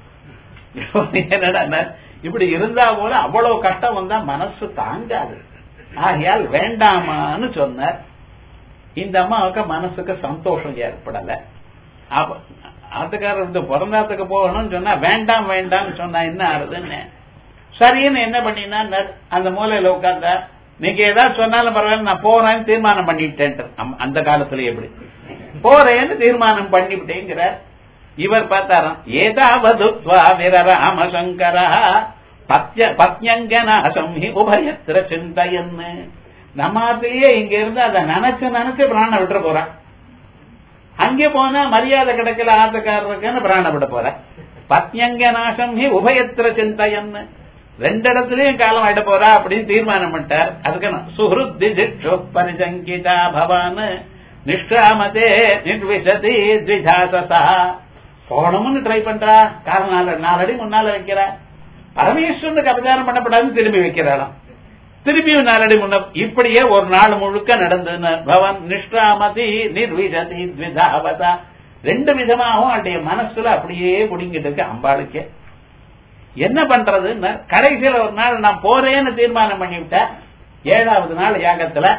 என்னடா இப்படி இருந்தா போல அவ்வளவு கஷ்டம் வந்தா மனசு தாங்காது ஆகையால் வேண்டாமான்னு சொன்னார் இந்த அம்மாவுக்கு மனசுக்கு சந்தோஷம் ஏற்படல ஆத்துக்காரர் பிறந்தாத்துக்கு போகணும்னு சொன்னா வேண்டாம் வேண்டாம்னு சொன்னா என்ன ஆறுதுன்னு சரின்னு என்ன பண்ணினா அந்த மூலையில உட்கார்ந்தா நீங்க ஏதாவது சொன்னாலும் பரவாயில்ல நான் போறேன்னு தீர்மானம் பண்ணிட்டேன் அந்த காலத்துல எப்படி போறேன்னு தீர்மானம் பண்ணிவிட்டேங்கிற இவர் பார்த்தாராம் ஏதாவதுத்வா விரராம சங்கரா பத்ய பத்யங்கநாசம் ஹி உபயத்திர சிந்தையன்னு நம்மாத்திலேயே இங்க இருந்து அதை நினைச்சு நினைச்சு பிராண விட்டுற போறான் அங்கே போனா மரியாதை கிடைக்கல ஆத்துக்காரருக்குன்னு பிராண விட போற பத்யங்க நாசம் ஹி உபயத்திர சிந்தையன்னு ரெண்டு இடத்துலயும் காலம் ஆயிட போறா அப்படின்னு தீர்மானம் பண்ணிட்டார் அதுக்கு சுஹருத்தி திக்ஷு பரிசங்கிதா பவான் நிஷ்காமதே நிர்விசதி த்விஜாசசா போகணும்னு ட்ரை பண்றா காரணம் நாலு நாலடி முன்னால வைக்கிறா பரமேஸ்வரனுக்கு அபச்சாரம் பண்ணப்படாதுன்னு திரும்பி வைக்கிறாளாம் திரும்பியும் நாலடி முன்ன இப்படியே ஒரு நாள் முழுக்க நடந்தது பவன் நிஷ்காமதி நிர்விசதி த்விதாவதா ரெண்டு விதமாகவும் அவருடைய மனசுல அப்படியே குடிங்கிட்டு இருக்கு அம்பாளுக்கே என்ன பண்றதுன்னு கடைசியில ஒரு நாள் நான் போறேன்னு தீர்மானம் பண்ணிவிட்டேன் ஏழாவது நாள் யாகத்துல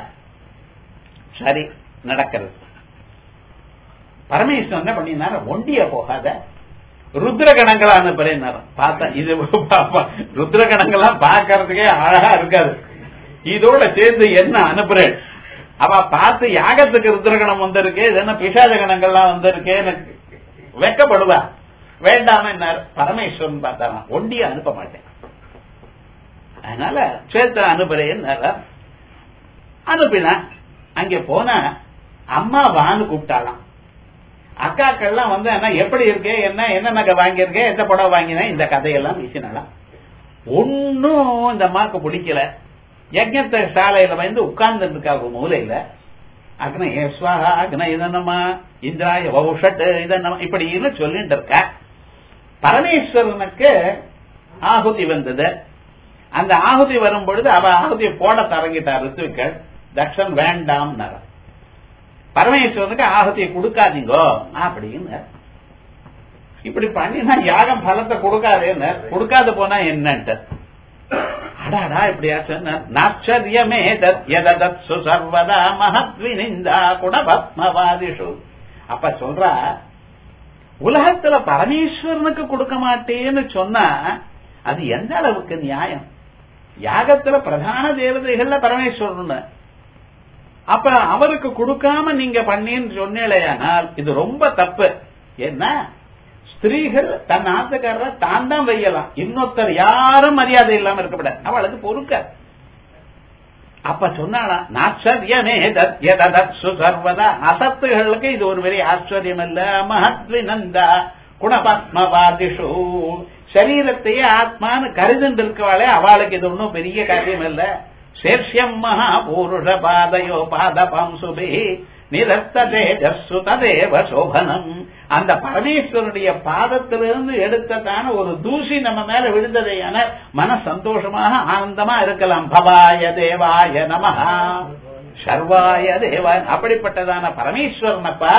சரி நடக்கிறது பரமேஸ்வரன் என்ன பண்ணினார ஒண்டிய போகாத ருத்ரகணங்களா அனுப்புறேன் பார்த்தா இது ருத்ரகணங்கள்லாம் பாக்கிறதுக்கே அழகா இருக்காது இதோட சேர்ந்து என்ன அனுப்புறேன் அவ பார்த்து யாகத்துக்கு ருத்ரகணம் வந்திருக்கு இது என்ன பிசாத கணங்கள்லாம் வந்திருக்கு எனக்கு வெக்கப்படுவா வேண்டாம என்ன பரமேஸ்வரன் பார்த்தானா ஒண்டிய அனுப்ப மாட்டேன் அதனால சேர்த்து அனுப்புறேன் அனுப்பினா அங்க போன அம்மா வான்னு கூப்பிட்டாலாம் அக்காக்கள்லாம் வந்து என்ன எப்படி இருக்கு என்ன என்ன நகை வாங்கியிருக்கேன் எந்த புடவை வாங்கினேன் இந்த கதையெல்லாம் பேசினாலாம் ஒன்னும் இந்த அம்மாக்கு பிடிக்கல யஜ்ஞத்த சாலையில வந்து உட்கார்ந்து இருக்காங்க மூலையில அக்ன ஏஸ்வாகா அக்ன இதனமா இந்திராய வௌஷட் இதனமா இப்படின்னு சொல்லிட்டு இருக்க பரமேஸ்வரனுக்கு ஆகுதி வந்தது அந்த ஆகுதி வரும் பொழுது அவ ஆகுதியை போட தரங்கிட்டார் ரித்துக்கள் தக்ஷன் வேண்டாம் பரமேஸ்வரனுக்கு ஆகுதியை கொடுக்காதீங்கோ அப்படின்னு இப்படி பண்ணினா யாகம் பலத்தை கொடுக்காதேன்னு கொடுக்காது போனா என்னன்ட்டு அடாடா இப்படியா நாச்சரியமே தத் சுசர்வதா மகத்வினிந்தா குணபத்மவாதிஷு அப்ப சொல்றா உலகத்துல பரமேஸ்வரனுக்கு கொடுக்க மாட்டேன்னு சொன்னா அது எந்த அளவுக்கு நியாயம் யாகத்துல பிரதான தேவதைகள்ல பரமேஸ்வரன் அப்ப அவருக்கு கொடுக்காம நீங்க பண்ணின்னு சொன்னேலையானால் இது ரொம்ப தப்பு என்ன ஸ்திரீகள் தன் ஆத்துக்காரரை தான் தான் வையலாம் இன்னொருத்தர் யாரும் மரியாதை இல்லாம இருக்கக்கூடாது அவளுக்கு பொறுக்க அப்ப சொன்னாலாம் நாச்சரியமே சர்வதா அசத்துகளுக்கு இது ஒரு பெரிய ஆச்சரியம் இல்ல மகத்வி நந்தா குணபத்மவாதிஷு சரீரத்தையே ஆத்மான்னு கருதுண்டு இருக்கவாளே அவளுக்கு இது ஒன்றும் பெரிய காரியம் இல்ல சேஷ்யம் மகா பூருஷ பாதையோ பாதபம் சுபி நிரஸ்ததே ஜஸ்ஸு ததேவ சோபனம் அந்த பரமேஸ்வரனுடைய பாதத்திலிருந்து எடுத்ததான ஒரு தூசி நம்ம மேல விழுந்ததையான மன சந்தோஷமாக ஆனந்தமா இருக்கலாம் பவாய தேவாய நமஹா சர்வாய தேவாய அப்படிப்பட்டதான பரமேஸ்வரனப்பா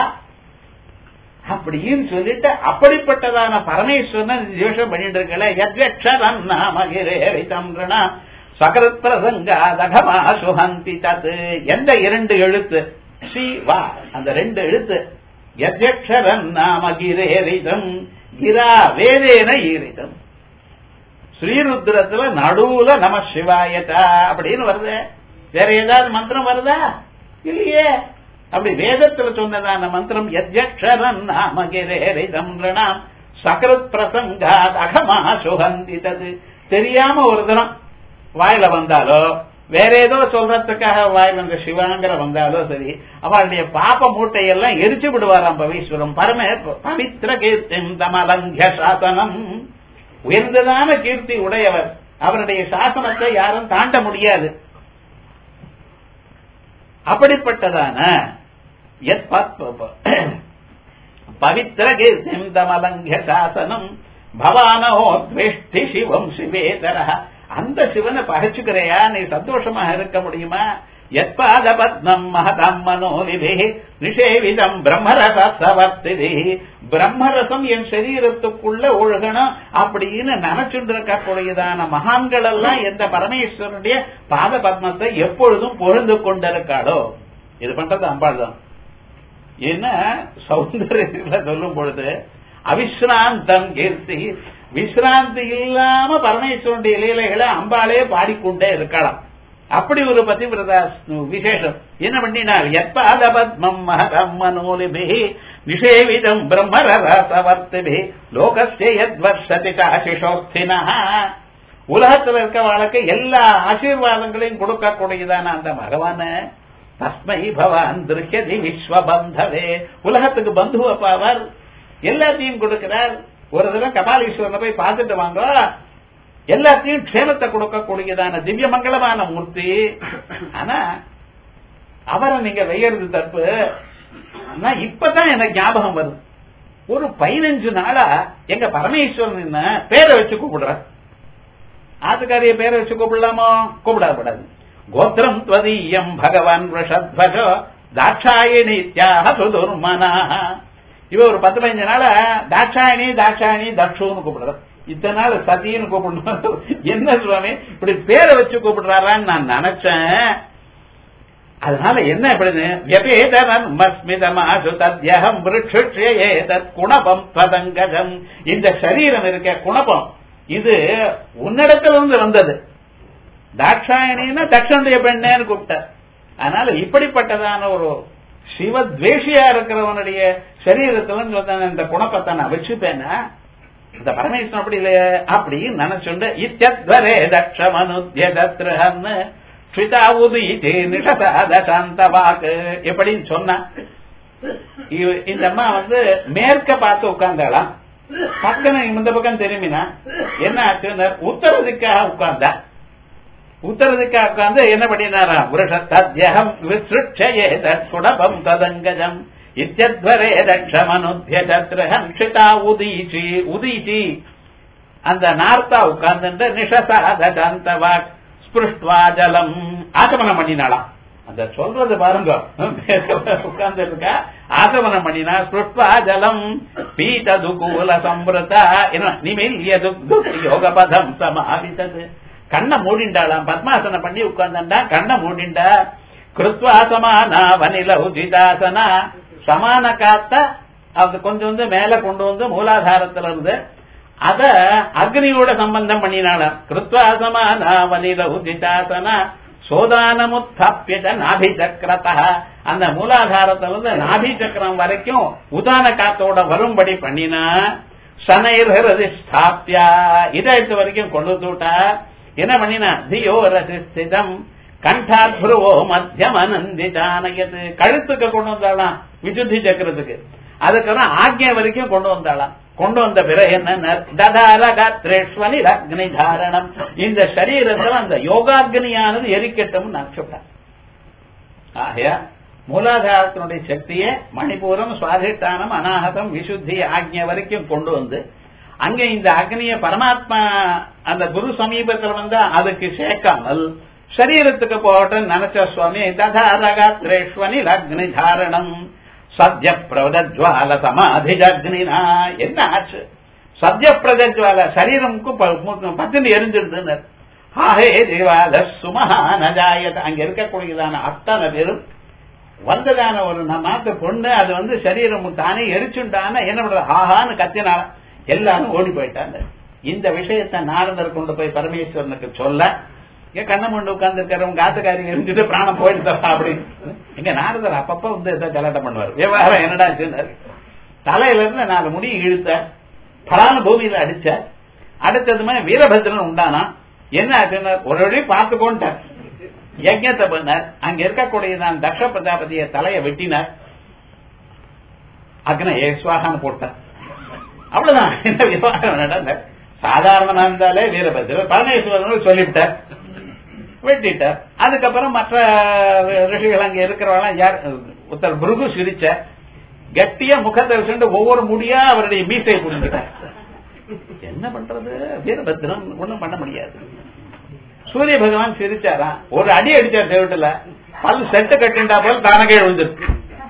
அப்படின்னு சொல்லிட்டு அப்படிப்பட்டதான பரமேஸ்வரன் ஜோஷம் பண்ணிட்டு இருக்கல யத்யக்ஷரம் நாமகிரேரிதம் சகரத் பிரசங்காதகமா சுஹந்தி தத்து எந்த இரண்டு எழுத்து ஸ்ரீ வா அந்த ரெண்டு எழுத்து யத்யக்ஷரன் நாம கிரேரிதம் கிரா வேதேன ஈரிதம் ஸ்ரீருத்ரத்துல நடுவுல நம சிவாயதா அப்படின்னு வருது வேற ஏதாவது மந்திரம் வருதா இல்லையே அப்படி வேதத்துல சொன்னதான மந்திரம் யத்யக்ஷரன் நாம கிரேரிதம் சகரத் பிரசங்காத் அகமா சுகந்தி தது தெரியாம ஒரு தினம் வாயில வந்தாலோ வேற ஏதோ சொல்றதுக்காக வாய் வந்த சிவாங்கிற வந்தாலோ சரி அவளுடைய பாப்ப மூட்டையெல்லாம் எரிச்சு விடுவாராம் பவீஸ்வரம் பரம பவித்திர கீர்த்தி தமலங்கிய சாசனம் உயர்ந்ததான கீர்த்தி உடையவர் அவருடைய சாசனத்தை யாரும் தாண்ட முடியாது அப்படிப்பட்டதான பவித்திர கீர்த்தி தமலங்கிய சாசனம் பவானோ துவேஷ்டி சிவம் சிவேதர அந்த சிவனை பகைச்சுக்கிறையா நீ சந்தோஷமாக இருக்க முடியுமா எத்பாத பத்மம் மகதம் மனோலிபே நிஷேவிதம் பிரம்மரசவர்த்திதி பிரம்மரசம் என் சரீரத்துக்குள்ள ஒழுகணும் அப்படின்னு நினைச்சுட்டு இருக்கக்கூடியதான மகான்கள் எல்லாம் எந்த பரமேஸ்வரனுடைய பாத பத்மத்தை எப்பொழுதும் பொழுந்து கொண்டிருக்காளோ இது பண்றது அம்பாள் தான் என்ன சௌந்தரியத்துல சொல்லும் பொழுது அவிஸ்ராந்தம் கீர்த்தி விசிராந்தி இல்லாம பரமேஸ்வரனுடைய லீலைகளை அம்பாலே பாடிக்கொண்டே இருக்கலாம் அப்படி ஒரு பதிவிரதா விசேஷம் என்ன பண்ணினார் எப்பாத பத்மம் மகரம் மனோலிபி நிஷேவிதம் பிரம்மரசவர்த்திபி லோகஸ்ய யத்வர்ஷதி சாசிஷோக்தினா உலகத்துல இருக்கவாளுக்கு எல்லா ஆசீர்வாதங்களையும் கொடுக்கக்கூடியதான அந்த பகவான தஸ்மை பவான் திருஷ்யதி விஸ்வபந்தவே உலகத்துக்கு பந்துவப்பா அவர் எல்லாத்தையும் கொடுக்கிறார் ஒரு தடவை கபாலீஸ்வரனை போய் பார்த்துட்டு வாங்க எல்லாத்தையும் க்ஷேமத்தை கொடுக்கக்கூடியதான திவ்ய மங்களமான மூர்த்தி ஆனா அவரை நீங்க வெய்யறது தப்பு ஆனா இப்பதான் எனக்கு ஞாபகம் வருது ஒரு பதினஞ்சு நாளா எங்க பரமேஸ்வரன் என்ன பேரை வச்சு கூப்பிடுற ஆத்துக்காரிய பேரை வச்சு கூப்பிடலாமோ கூப்பிடப்படாது கோத்திரம் துவதீயம் பகவான் விஷத்வஜோ தாட்சாயணி தியாக சுதுர்மனாக இவ ஒரு பத்து பதினஞ்சு நாள தாட்சாயணி தாட்சாயணி தக்ஷுன்னு கூப்பிடுற இத்தனை நாள் சதின்னு கூப்பிடணும் என்ன சுவாமி இப்படி பேரை வச்சு கூப்பிடுறாரான்னு நான் நினைச்சேன் அதனால என்ன எப்படின்னு வியபேதனம் மஸ்மிதமாசு தத்யகம் விருட்சே தத் குணபம் பதங்கஜம் இந்த சரீரம் இருக்க குணபம் இது உன்னிடத்துல இருந்து வந்தது தாட்சாயணின்னா தட்சனுடைய பெண்ணேன்னு கூப்பிட்டார் அதனால இப்படிப்பட்டதான ஒரு சிவத்வேஷியா இருக்கிறவனுடைய சரீரத்துல இருந்து வந்த இந்த குணப்பத்தை நான் வச்சுப்பேனா இந்த பரமேஸ்வரன் அப்படி இல்லையே அப்படின்னு நினைச்சுண்டு இத்தியத்வரே தட்சமனுத்தியதத்ரஹன்னு ஸ்விதாவுதீதி நிஷசாத சாந்த வாக்கு எப்படின்னு சொன்னா இவ- இந்த அம்மா வந்து மேற்க பார்த்து உட்கார்ந்தாளாம் பக்கம் இந்த பக்கம் திரும்பினா என்ன ஆச்சுன்னா உத்தர திக்காக உட்கார்ந்தா உத்தர திக்கா உட்கார்ந்து என்ன பண்ணினாரா புருஷத்தத்யகம் விசிருட்சயேத சுடபம் ததங்கஜம் இத்தியத்வரே தட்சமனுத்தியதத்ரஹம் க்ஷிதா உதீச்சி உதீச்சி அந்த நார்த்தா உட்கார்ந்து நிஷசாத சாந்த வாக் ஸ்பிருஷ்டுவா ஜலம் ஆசமனம் பண்ணினாளாம் அந்த சொல்றது பாருங்க உட்கார்ந்து இருக்கா ஆசமனம் பண்ணினா ஸ்பிருஷ்டுவா ஜலம் பீத துகூல சம்பிரதா என்ன நிமில்ய துக் யோக பதம் சமாவித்தது கண்ணை மூடிண்டாளாம் பத்மாசனம் பண்ணி உட்கார்ந்தா கண்ணை மூடிண்டா கிருத்வா சமானா வனில உஜிதாசனா சமான காத்த அது கொஞ்சம் வந்து மேல கொண்டு வந்து மூலாதாரத்துல இருந்து அத அக்னியோட சம்பந்தம் பண்ணினாளாம் கிருத்வா சமானா வனில உஜிதாசனா சோதானமுத்தாப்பியத நாபி சக்கரத்தா அந்த மூலாதாரத்துல இருந்து நாபி சக்கரம் வரைக்கும் உதான காத்தோட வரும்படி பண்ணினா சனைர்ஹிருதி ஸ்தாப்பியா இதயத்து வரைக்கும் கொண்டு வந்துட்டா என்ன பண்ணினா தியோ ரசிஸ்திதம் கண்டாத்ருவோ மத்தியம் அனந்திதானயது கழுத்துக்கு கொண்டு வந்தாளாம் விசுத்தி சக்கரத்துக்கு அதுக்கப்புறம் ஆக்ஞை வரைக்கும் கொண்டு வந்தாளாம் கொண்டு வந்த பிறகு என்ன ததாரகத்ரேஷ்வனி அக்னி தாரணம் இந்த சரீரத்தில் அந்த யோகாக்னியானது எரிக்கட்டும் நான் சொல்றேன் ஆகையா மூலாதாரத்தினுடைய சக்தியை மணிபூரம் சுவாதிஷ்டானம் அனாகதம் விசுத்தி ஆக்ஞை வரைக்கும் கொண்டு வந்து அங்க இந்த அக்னிய பரமாத்மா அந்த குரு சமீபத்தில் வந்தா அதுக்கு சேர்க்காமல் சரீரத்துக்கு போகட்டும் நினைச்ச சுவாமி ததாரகாத்ரேஷ்வனி அக்னி தாரணம் சத்ய பிரதஜ்வால சமாதிஜக்னினா என்ன ஆச்சு சத்ய பிரதஜ்வால சரீரமுக்கும் பத்தினி எரிஞ்சிருதுன்னு ஆஹே தேவால சுமஹானஜாயத அங்க இருக்கக்கூடியதான அத்தனை பேரும் வந்ததான ஒரு நம்ம நாட்டு பொண்ணு அது வந்து சரீரம் தானே எரிச்சுட்டான என்ன பண்றது ஆஹான்னு கத்தினால எல்லாரும் ஓடி போயிட்டாங்க இந்த விஷயத்தை நாரதர் கொண்டு போய் பரமேஸ்வரனுக்கு சொல்ல இங்க கண்ண மண்டு உட்கார்ந்து இருக்கிறவங்க ஆத்துக்காரி இருந்துட்டு பிராணம் போயிட்டு அப்படின்னு எங்க நாரதர் அப்பப்ப வந்து ஏதோ கலாட்டம் பண்ணுவார் விவகாரம் என்னடா சொன்னாரு தலையில இருந்து நாலு முடி இழுத்த பலான பூமியில அடிச்ச அடுத்ததுமே வீரபத்ரன் உண்டானா என்ன ஆச்சுன்னா ஒரு வழி பார்த்துக்கோன்ட்டார் யஜ்யத்தை பண்ணார் அங்க இருக்கக்கூடிய நான் தக்ஷ பிரஜாபதிய தலையை வெட்டினார் அக்ன ஏஸ்வாகான்னு போட்டார் அவ்வளவுதான் என்ன விவகாரம் நடந்த சாதாரணமா இருந்தாலே வீரபத்ரர் பரமேஸ்வரன் சொல்லிவிட்டார் வெட்டிட்டார் அதுக்கப்புறம் மற்ற ரிஷிகள் அங்க இருக்கிறவங்க யார் ஒருத்தர் புருகு சிரிச்ச கட்டியா முகத்தை வச்சுட்டு ஒவ்வொரு முடியா அவருடைய மீசையை புரிஞ்சுட்டார் என்ன பண்றது வீரபத்ரன் ஒண்ணும் பண்ண முடியாது சூரிய பகவான் சிரிச்சாரா ஒரு அடி அடிச்சார் தேவட்டுல பல் செட்டு கட்டிண்டா போல் தானகே விழுந்திருக்கு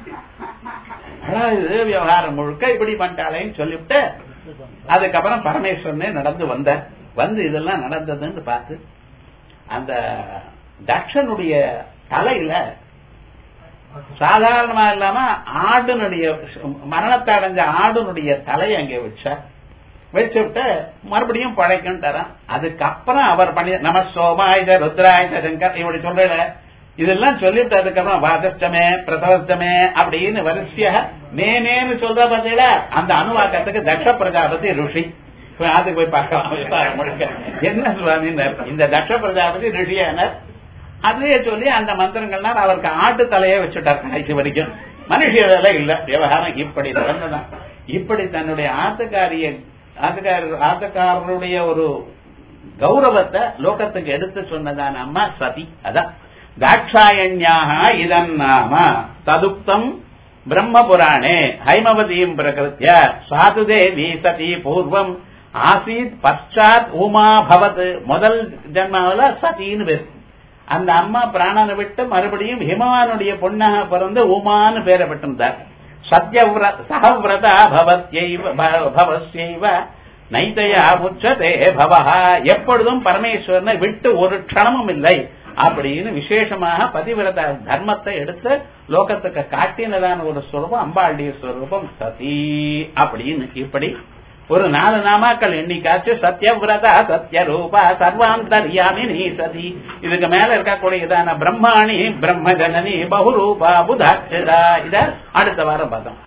இது விவகாரம் முழுக்க இப்படி பண்ணிட்டாலேன்னு சொல்லிவிட்டு அதுக்கப்புறம் பரமேஸ்வரனே நடந்து வந்த வந்து இதெல்லாம் நடந்ததுன்னு பார்த்து அந்த தக்ஷனுடைய தலையில சாதாரணமா இல்லாம ஆடுனுடைய மரணத்தை அடைஞ்ச ஆடுனுடைய தலையை அங்கே வச்சார் வச்சுவிட்டு மறுபடியும் பழைக்கும் தரான் அதுக்கப்புறம் அவர் பண்ணி நம சோமாயுத ருத்ராயுத சங்கர் இப்படி சொல்ற இதெல்லாம் சொல்லிட்டு அதுக்கப்புறம் வாதஸ்டமே பிரதவஸ்டமே அப்படின்னு வரிசையா நேனேன்னு சொல்ற பாத்தீங்களா அந்த அணுவாக்கத்துக்கு தட்ச பிரஜாபதி ருஷி போய் அதுக்கு போய் பார்க்கலாம் விவகாரம் முழுக்க. என்ன சுவாமினர் இந்த தட்ச பிரஜாபதி ரிஷியானர் அதையே சொல்லி அந்த மந்திரங்கள்லாம் அவருக்கு ஆட்டு தலையே வச்சுட்டார் கடைசி வரைக்கும் மனுஷியதெல்லாம் இல்ல விவகாரம் இப்படி நடந்ததான் இப்படி தன்னுடைய ஆத்துக்காரிய ஆத்துக்கார ஆத்துக்காரருடைய ஒரு கௌரவத்தை லோகத்துக்கு எடுத்து சொன்னதான அம்மா சதி அதான் தாட்சாயண்யாக இதன் நாம ததுக்தம் பிரம்ம புராணே ஹைமவதீம் பிரகிருத்திய சாதுதேவி சதி பூர்வம் ஆசீத் பశ్చాத் உமா பவத் முதல் ஜென்மாவில சதின்னு பேர் அந்த அம்மா பிராணனை விட்டு மறுபடியும் ஹிமவானுடைய பொண்ணாக பிறந்து உமான்னு பேரை பெற்றிருந்தார் சத்யவிர சகவிரதா பவத்யைவ ப- பவஸ்யைவ நைதையா உச்சதே பவஹா எப்பொழுதும் பரமேஸ்வரனை விட்டு ஒரு க்ஷணமும் இல்லை அப்படின்னு விசேஷமாக பதிவிரத தர்மத்தை எடுத்து லோகத்துக்கு காட்டினதான ஒரு ஸ்வரூபம் அம்பாளுடைய ஸ்வரூபம் சதி அப்படின்னு இப்படி ஒரு நாலு நாமாக்கள் எண்ணிக்காச்சு சத்யவிரதா சத்யரூபா சர்வாந்தர்யாமினி சதி இதுக்கு மேல இருக்கக்கூடியதான பிரம்மாணி பிரம்ம ஜனனி பகுரூபா புதாட்சரா இத அடுத்த வாரம் பார்த்தோம்